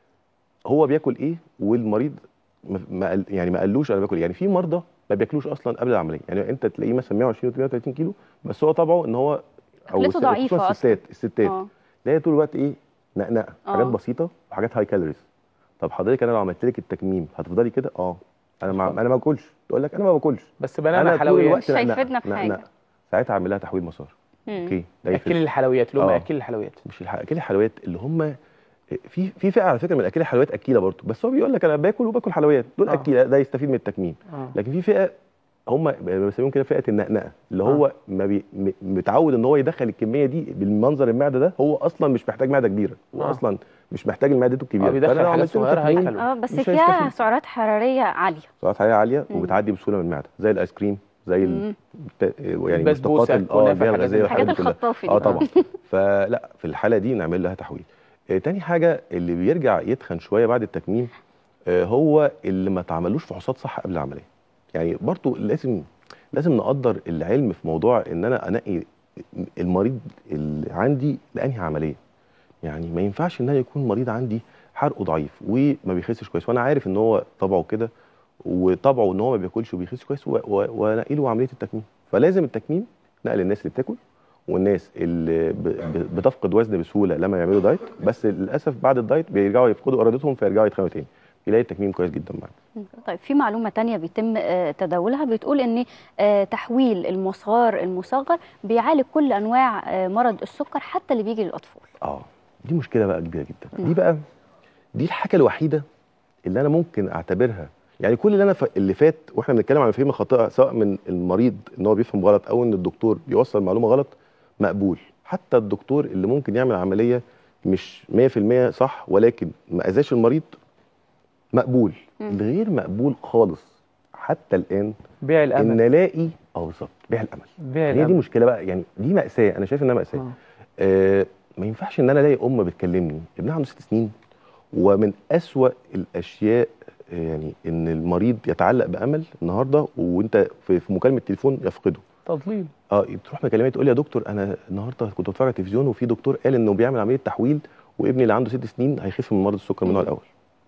[SPEAKER 5] هو بياكل ايه والمريض ما- ما قال- يعني ما قالوش انا باكل إيه. يعني في مرضى ما بياكلوش اصلا قبل العمليه يعني انت تلاقيه مثلا 120 و 130 كيلو بس هو طبعه ان هو
[SPEAKER 1] أكلته
[SPEAKER 5] الس-
[SPEAKER 1] ضعيفة
[SPEAKER 5] خصوصاً
[SPEAKER 1] أصلاً.
[SPEAKER 5] الستات الستات
[SPEAKER 1] اه
[SPEAKER 5] تلاقي طول الوقت ايه نقنقه حاجات
[SPEAKER 1] آه.
[SPEAKER 5] بسيطه وحاجات هاي كالوريز طب حضرتك انا لو عملت لك التكميم هتفضلي كده اه انا ما انا ما باكلش تقول لك انا ما باكلش
[SPEAKER 2] بس بنانا
[SPEAKER 5] انا طول
[SPEAKER 2] حلويات
[SPEAKER 5] الوقت
[SPEAKER 1] مش
[SPEAKER 5] نقنقة،
[SPEAKER 1] هيفيدنا بحاجة.
[SPEAKER 5] نقنقة. ساعتها اعمل لها تحويل مسار
[SPEAKER 1] مم.
[SPEAKER 5] اوكي ده
[SPEAKER 2] اكل
[SPEAKER 5] يفرق
[SPEAKER 2] الحلويات لهم
[SPEAKER 5] آه.
[SPEAKER 2] اكل الحلويات
[SPEAKER 5] مش الح- اكل الحلويات اللي هم في في فئه على فكره من اكل الحلويات اكيله برضه بس هو بيقول لك انا باكل وباكل حلويات دول
[SPEAKER 2] آه.
[SPEAKER 5] اكيله ده يستفيد من التكميم
[SPEAKER 2] اه
[SPEAKER 5] لكن في فئه هم بيسميهم كده فئه النقنقه اللي هو ما بي م- متعود ان هو يدخل الكميه دي بالمنظر المعده ده هو اصلا مش محتاج معده كبيره هو
[SPEAKER 2] آه.
[SPEAKER 5] اصلا مش محتاج المعدته الكبيره
[SPEAKER 2] آه، بيدخل
[SPEAKER 5] فأنا لو
[SPEAKER 2] حاجات
[SPEAKER 5] عملت له
[SPEAKER 2] صغيرة
[SPEAKER 5] تكميم،
[SPEAKER 2] هيكل.
[SPEAKER 1] اه بس
[SPEAKER 5] مش
[SPEAKER 1] فيها
[SPEAKER 5] هيستفيد.
[SPEAKER 1] سعرات حراريه عاليه
[SPEAKER 5] سعرات حراريه عاليه
[SPEAKER 1] مم.
[SPEAKER 5] وبتعدي بسهوله من المعده زي الايس كريم زي ال- الت- يعني
[SPEAKER 2] البسبوسة،
[SPEAKER 5] مشتقات ال- اه
[SPEAKER 2] الكنافة،
[SPEAKER 5] البيئه
[SPEAKER 2] الحاجات
[SPEAKER 5] الغازيه
[SPEAKER 2] دي.
[SPEAKER 5] والحاجات
[SPEAKER 1] حاجات
[SPEAKER 5] دي كلها
[SPEAKER 1] الخطافي دي
[SPEAKER 5] اه طبعا فلا في الحاله دي نعمل لها تحويل آه تاني حاجه اللي بيرجع يتخن شويه بعد التكميم آه هو اللي ما تعملوش فحوصات صح قبل العمليه يعني برضو لازم لازم نقدر العلم في موضوع ان انا انقي المريض اللي عندي لانهي عمليه يعني ما ينفعش ان انا يكون مريض عندي حرقه ضعيف وما بيخسش كويس وانا عارف ان هو طبعه كده وطبعه ان هو ما بياكلش وبيخس كويس و- و- وانقي له عمليه التكميم فلازم التكميم نقل الناس اللي بتاكل والناس اللي ب- ب- بتفقد وزن بسهوله لما يعملوا دايت بس للاسف بعد الدايت بيرجعوا يفقدوا ارادتهم فيرجعوا يتخنوا تاني يلاقي التكميم كويس جدا معاهم
[SPEAKER 1] طيب في معلومة تانية بيتم آه، تداولها بتقول ان آه، تحويل المسار المصغر بيعالج كل انواع آه، مرض السكر حتى اللي بيجي للاطفال
[SPEAKER 5] اه دي مشكله بقى كبيره جدا دي بقى دي الحاجه الوحيده اللي انا ممكن اعتبرها يعني كل اللي انا ف... اللي فات واحنا بنتكلم عن فهم خاطئه سواء من المريض ان هو بيفهم غلط او ان الدكتور بيوصل معلومه غلط مقبول حتى الدكتور اللي ممكن يعمل عمليه مش 100% صح ولكن ما اذاش المريض مقبول
[SPEAKER 1] مم.
[SPEAKER 5] الغير مقبول خالص حتى الان
[SPEAKER 2] بيع
[SPEAKER 5] ان
[SPEAKER 2] الامل
[SPEAKER 5] الاقي اه بالظبط بيع الامل
[SPEAKER 2] بيع
[SPEAKER 5] هي دي
[SPEAKER 2] الامل
[SPEAKER 5] مشكله بقى يعني دي ماساه انا شايف انها ماساه
[SPEAKER 2] آه.
[SPEAKER 5] آه ما ينفعش ان انا الاقي ام بتكلمني ابنها عنده ست سنين ومن اسوا الاشياء آه، يعني ان المريض يتعلق بامل النهارده وانت في, في مكالمه تليفون يفقده
[SPEAKER 2] تضليل
[SPEAKER 5] اه تروح مكالمه تقول لي يا دكتور انا النهارده كنت بتفرج على التلفزيون وفي دكتور قال انه بيعمل عمليه تحويل وابني اللي عنده ست سنين هيخف من مرض السكر من النوع
[SPEAKER 1] مم.
[SPEAKER 5] الاول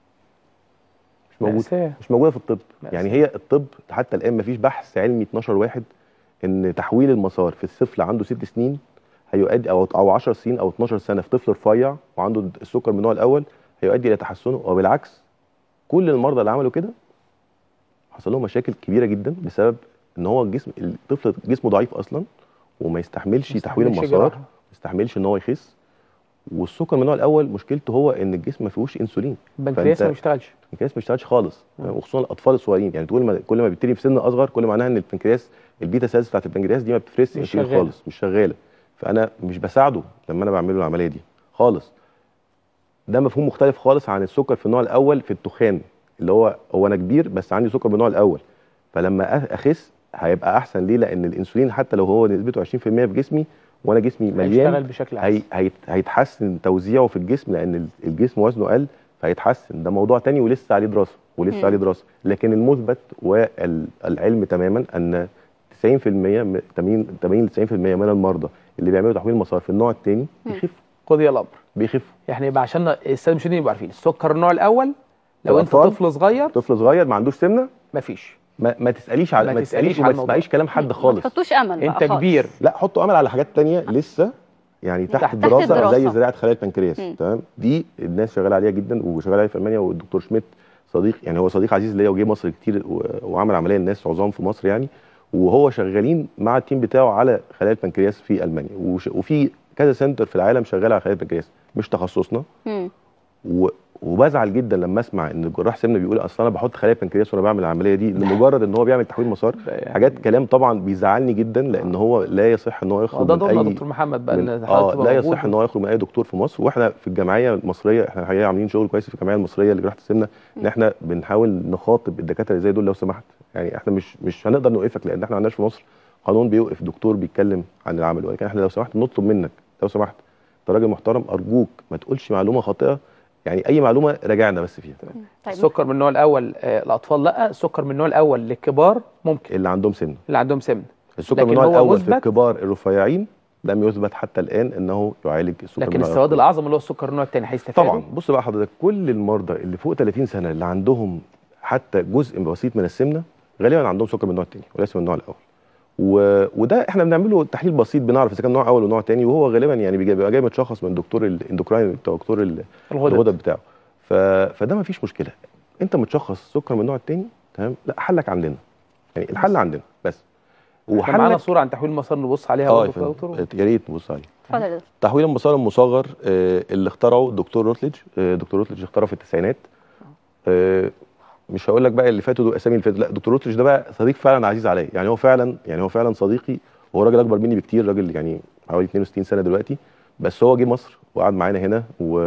[SPEAKER 5] مش موجود
[SPEAKER 2] مأساة
[SPEAKER 5] مش موجوده في الطب
[SPEAKER 2] مأساة.
[SPEAKER 5] يعني هي الطب حتى الان ما فيش بحث علمي 12 واحد ان تحويل المسار في الطفل عنده ست سنين هيؤدي او او 10 سنين او 12 سنه في طفل رفيع وعنده السكر من النوع الاول هيؤدي الى تحسنه وبالعكس كل المرضى اللي عملوا كده حصل لهم مشاكل كبيره جدا بسبب ان هو الجسم الطفل جسمه ضعيف اصلا وما يستحملش تحويل
[SPEAKER 2] مستحملش
[SPEAKER 5] المسار
[SPEAKER 2] جراحة.
[SPEAKER 5] ما يستحملش ان هو يخس والسكر من النوع الاول مشكلته هو ان الجسم ما فيهوش انسولين
[SPEAKER 2] البنكرياس ما
[SPEAKER 5] فأنت-
[SPEAKER 2] بيشتغلش
[SPEAKER 5] البنكرياس ما بيشتغلش خالص
[SPEAKER 2] مم.
[SPEAKER 5] وخصوصا الاطفال الصغيرين يعني طول ما كل ما بيبتدي في سن اصغر كل معناها ان البنكرياس البيتا سيلز بتاعت البنكرياس دي ما بتفرزش
[SPEAKER 2] مش
[SPEAKER 5] انسولين
[SPEAKER 2] شغالة.
[SPEAKER 5] خالص مش شغاله فانا مش بساعده لما انا بعمل له العمليه دي خالص ده مفهوم مختلف خالص عن السكر في النوع الاول في التخان اللي هو هو انا كبير بس عندي سكر بالنوع الاول فلما أ- اخس هيبقى احسن ليه لان الانسولين حتى لو هو نسبته 20% في جسمي وانا جسمي
[SPEAKER 2] هيشتغل
[SPEAKER 5] مليان
[SPEAKER 2] بشكل
[SPEAKER 5] هي
[SPEAKER 2] احسن
[SPEAKER 5] هي هيتحسن توزيعه في الجسم لان ال- الجسم وزنه قل هيتحسن ده موضوع تاني ولسه عليه دراسه ولسه
[SPEAKER 1] مم.
[SPEAKER 5] عليه دراسه لكن المثبت والعلم تماما ان 90% م- 80 80 ل 90% من المرضى اللي بيعملوا تحويل مسار في النوع الثاني
[SPEAKER 1] مم.
[SPEAKER 5] بيخفوا
[SPEAKER 2] قضي الامر
[SPEAKER 5] بيخفوا
[SPEAKER 2] يعني يبقى عشان الساده المشاهدين يبقوا عارفين السكر النوع الاول لو انت
[SPEAKER 5] الأطفال؟
[SPEAKER 2] طفل صغير
[SPEAKER 5] طفل صغير ما عندوش سمنه
[SPEAKER 2] مفيش
[SPEAKER 5] ما, ما تساليش على
[SPEAKER 2] ما
[SPEAKER 5] ما
[SPEAKER 2] تسأليش
[SPEAKER 5] تساليش
[SPEAKER 2] على
[SPEAKER 5] وما
[SPEAKER 2] الموضوع.
[SPEAKER 5] تسمعيش كلام حد
[SPEAKER 1] ما
[SPEAKER 5] خالص
[SPEAKER 1] تحطوش امل بقى
[SPEAKER 2] انت
[SPEAKER 1] خالص.
[SPEAKER 2] كبير
[SPEAKER 5] لا حطوا امل على حاجات تانية لسه يعني تحت,
[SPEAKER 1] تحت
[SPEAKER 5] الدراسه
[SPEAKER 1] الدراسة.
[SPEAKER 5] زي زراعه خلايا البنكرياس
[SPEAKER 1] مم.
[SPEAKER 5] تمام دي الناس شغاله عليها جدا وشغاله عليها في المانيا والدكتور شميت صديق يعني هو صديق عزيز ليا وجه مصر كتير و- وعمل عمليه لناس عظام في مصر يعني وهو شغالين مع التيم بتاعه على خلايا البنكرياس في المانيا وش- وفي كذا سنتر في العالم شغال على خلايا البنكرياس مش تخصصنا
[SPEAKER 1] مم.
[SPEAKER 5] و... وبزعل جدا لما اسمع ان الجراح سمنه بيقول اصل انا بحط خلايا بنكرياس وانا بعمل العمليه دي لمجرد ان هو بيعمل تحويل مسار
[SPEAKER 2] يعني-
[SPEAKER 5] حاجات كلام طبعا بيزعلني جدا لان هو لا يصح ان هو يخرج
[SPEAKER 2] ده
[SPEAKER 5] من
[SPEAKER 2] دورنا
[SPEAKER 5] اي
[SPEAKER 2] دكتور محمد بقى
[SPEAKER 5] من
[SPEAKER 2] ان
[SPEAKER 5] اه
[SPEAKER 2] حضرتك
[SPEAKER 5] لا
[SPEAKER 2] تبقى موجود.
[SPEAKER 5] يصح ان هو يخرج من اي دكتور في مصر واحنا في الجمعيه المصريه احنا الحقيقه عاملين شغل كويس في الجمعيه المصريه لجراحه السمنه ان احنا بنحاول نخاطب الدكاتره اللي زي دول لو سمحت يعني احنا مش مش هنقدر نوقفك لان احنا ما عندناش في مصر قانون بيوقف دكتور بيتكلم عن العمل ولكن احنا لو سمحت نطلب منك لو سمحت انت راجل محترم ارجوك ما تقولش معلومه خاطئه يعني اي معلومه راجعنا بس فيها
[SPEAKER 1] طيب
[SPEAKER 2] السكر من النوع الاول آه، الاطفال لا السكر من النوع الاول للكبار ممكن
[SPEAKER 5] اللي عندهم سن
[SPEAKER 2] اللي عندهم سمنه
[SPEAKER 5] السكر من
[SPEAKER 2] لكن
[SPEAKER 5] النوع
[SPEAKER 2] هو
[SPEAKER 5] الاول في
[SPEAKER 2] مثبت؟
[SPEAKER 5] الكبار الرفيعين لم يثبت حتى الان انه يعالج السكر من
[SPEAKER 2] لكن
[SPEAKER 5] النوع
[SPEAKER 2] السواد
[SPEAKER 5] الأول.
[SPEAKER 2] الاعظم اللي هو السكر النوع الثاني هيستفادوا
[SPEAKER 5] طبعا بص بقى حضرتك كل المرضى اللي فوق 30 سنه اللي عندهم حتى جزء بسيط من السمنه غالبا عندهم سكر من النوع الثاني وليس من النوع الاول و... وده احنا بنعمله تحليل بسيط بنعرف اذا كان نوع اول ونوع ثاني وهو غالبا يعني بيجي- بيبقى جاي متشخص من دكتور الاندوكراين دكتور ال-
[SPEAKER 2] الغدد
[SPEAKER 5] الغدد بتاعه ف... فده ما فيش مشكله انت متشخص سكر من النوع الثاني تمام لا حلك عندنا يعني الحل عندنا بس
[SPEAKER 2] احنا معانا صوره عن تحويل المسار نبص عليها
[SPEAKER 5] اه يا
[SPEAKER 2] برضه يا دكتور
[SPEAKER 5] فندم. يا ريت نبص عليه
[SPEAKER 1] اتفضل يا دكتور.
[SPEAKER 5] تحويل المسار المصغر آه، اللي اخترعه الدكتور روتليج آه، دكتور روتليج اخترعه في التسعينات آه، مش هقول لك بقى اللي فاتوا دول اسامي اللي فاتوا لا دكتور روتليج ده بقى صديق فعلا عزيز عليا يعني هو فعلا يعني هو فعلا صديقي هو راجل اكبر مني بكتير راجل يعني حوالي 62 سنه دلوقتي بس هو جه مصر وقعد معانا هنا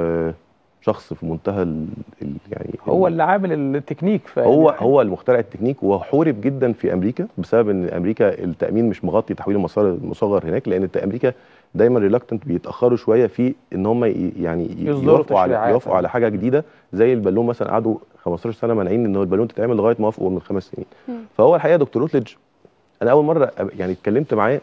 [SPEAKER 5] وشخص في منتهى ال ال يعني
[SPEAKER 2] هو اللي عامل التكنيك ف
[SPEAKER 5] هو هو المخترع التكنيك وحورب جدا في امريكا بسبب ان امريكا التامين مش مغطي تحويل المسار المصغر هناك لان الت- امريكا دايما ريلاكتنت بيتاخروا شويه في ان هم ي- يعني
[SPEAKER 2] يصدروا
[SPEAKER 5] يوافقوا على
[SPEAKER 2] تشريعات.
[SPEAKER 5] يوافقوا على حاجه جديده زي البالون مثلا قعدوا 15 سنه مانعين ان هو البالون تتعمل لغايه ما وافقوا من خمس سنين
[SPEAKER 1] مم.
[SPEAKER 5] فهو الحقيقه دكتور روتليج انا اول مره أب- يعني اتكلمت معاه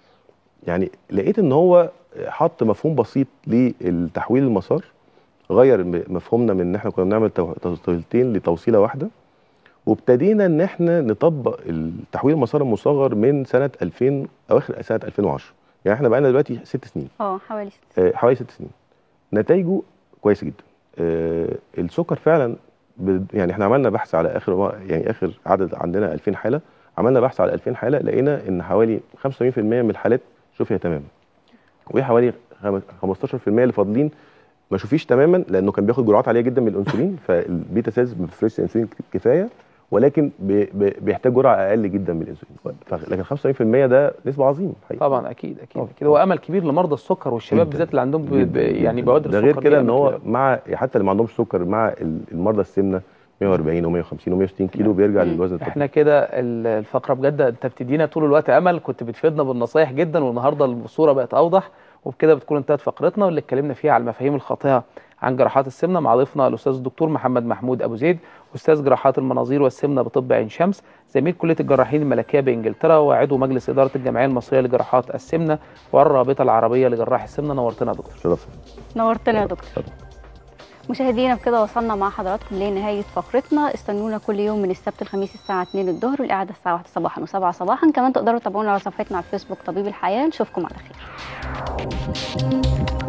[SPEAKER 5] يعني لقيت ان هو حط مفهوم بسيط للتحويل المسار غير م- مفهومنا من ان احنا كنا بنعمل تو- توصيلتين لتوصيله واحده وابتدينا ان احنا نطبق التحويل المسار المصغر من سنه 2000 اواخر سنه 2010 يعني احنا بقالنا دلوقتي ست سنين
[SPEAKER 1] اه حوالي ست
[SPEAKER 5] آه، حوالي ست سنين نتائجه كويسه جدا آه، السكر فعلا ب- يعني احنا عملنا بحث على اخر وا- يعني اخر عدد عندنا 2000 حاله عملنا بحث على 2000 حاله لقينا ان حوالي 85% من الحالات شفيها تماما وحوالي خم- 15% اللي فاضلين ما شوفيش تماما لانه كان بياخد جرعات عاليه جدا من الانسولين فالبيتا سيلز ما بتفرزش انسولين كفايه ولكن بي بي بيحتاج جرعه اقل جدا من الانسولين ف- لكن 95% ده نسبه عظيمه حقيقي.
[SPEAKER 2] طبعا اكيد اكيد
[SPEAKER 5] طبعا.
[SPEAKER 2] اكيد هو امل كبير لمرضى السكر والشباب
[SPEAKER 5] جداً.
[SPEAKER 2] بالذات اللي عندهم ب... ب...
[SPEAKER 5] جداً
[SPEAKER 2] يعني
[SPEAKER 5] جداً.
[SPEAKER 2] بوادر
[SPEAKER 5] ده
[SPEAKER 2] السكر
[SPEAKER 5] غير
[SPEAKER 2] دي
[SPEAKER 5] كده
[SPEAKER 2] أمل
[SPEAKER 5] ان هو
[SPEAKER 2] كبير.
[SPEAKER 5] مع حتى اللي ما عندهمش سكر مع ال- المرضى السمنه 140 و150 و160 كيلو بيرجع
[SPEAKER 1] مم.
[SPEAKER 5] للوزن الطبيعي
[SPEAKER 2] احنا كده ال- الفقره بجد انت بتدينا طول الوقت امل كنت بتفيدنا بالنصايح جدا والنهارده الصوره بقت اوضح وبكده بتكون انتهت فقرتنا واللي اتكلمنا فيها على المفاهيم الخاطئه عن جراحات السمنه مع ضيفنا الاستاذ الدكتور محمد محمود ابو زيد استاذ جراحات المناظير والسمنه بطب عين شمس زميل كليه الجراحين الملكيه بانجلترا وعضو مجلس اداره الجمعيه المصريه لجراحات السمنه والرابطه العربيه لجراح السمنه نورتنا يا دكتور
[SPEAKER 5] شرف
[SPEAKER 1] نورتنا يا دكتور مشاهدينا بكده وصلنا مع حضراتكم لنهاية فقرتنا استنونا كل يوم من السبت الخميس الساعة 2 الظهر والإعادة الساعة 1 صباحا و7 صباحا كمان تقدروا تتابعونا على صفحتنا على الفيسبوك طبيب الحياة نشوفكم على خير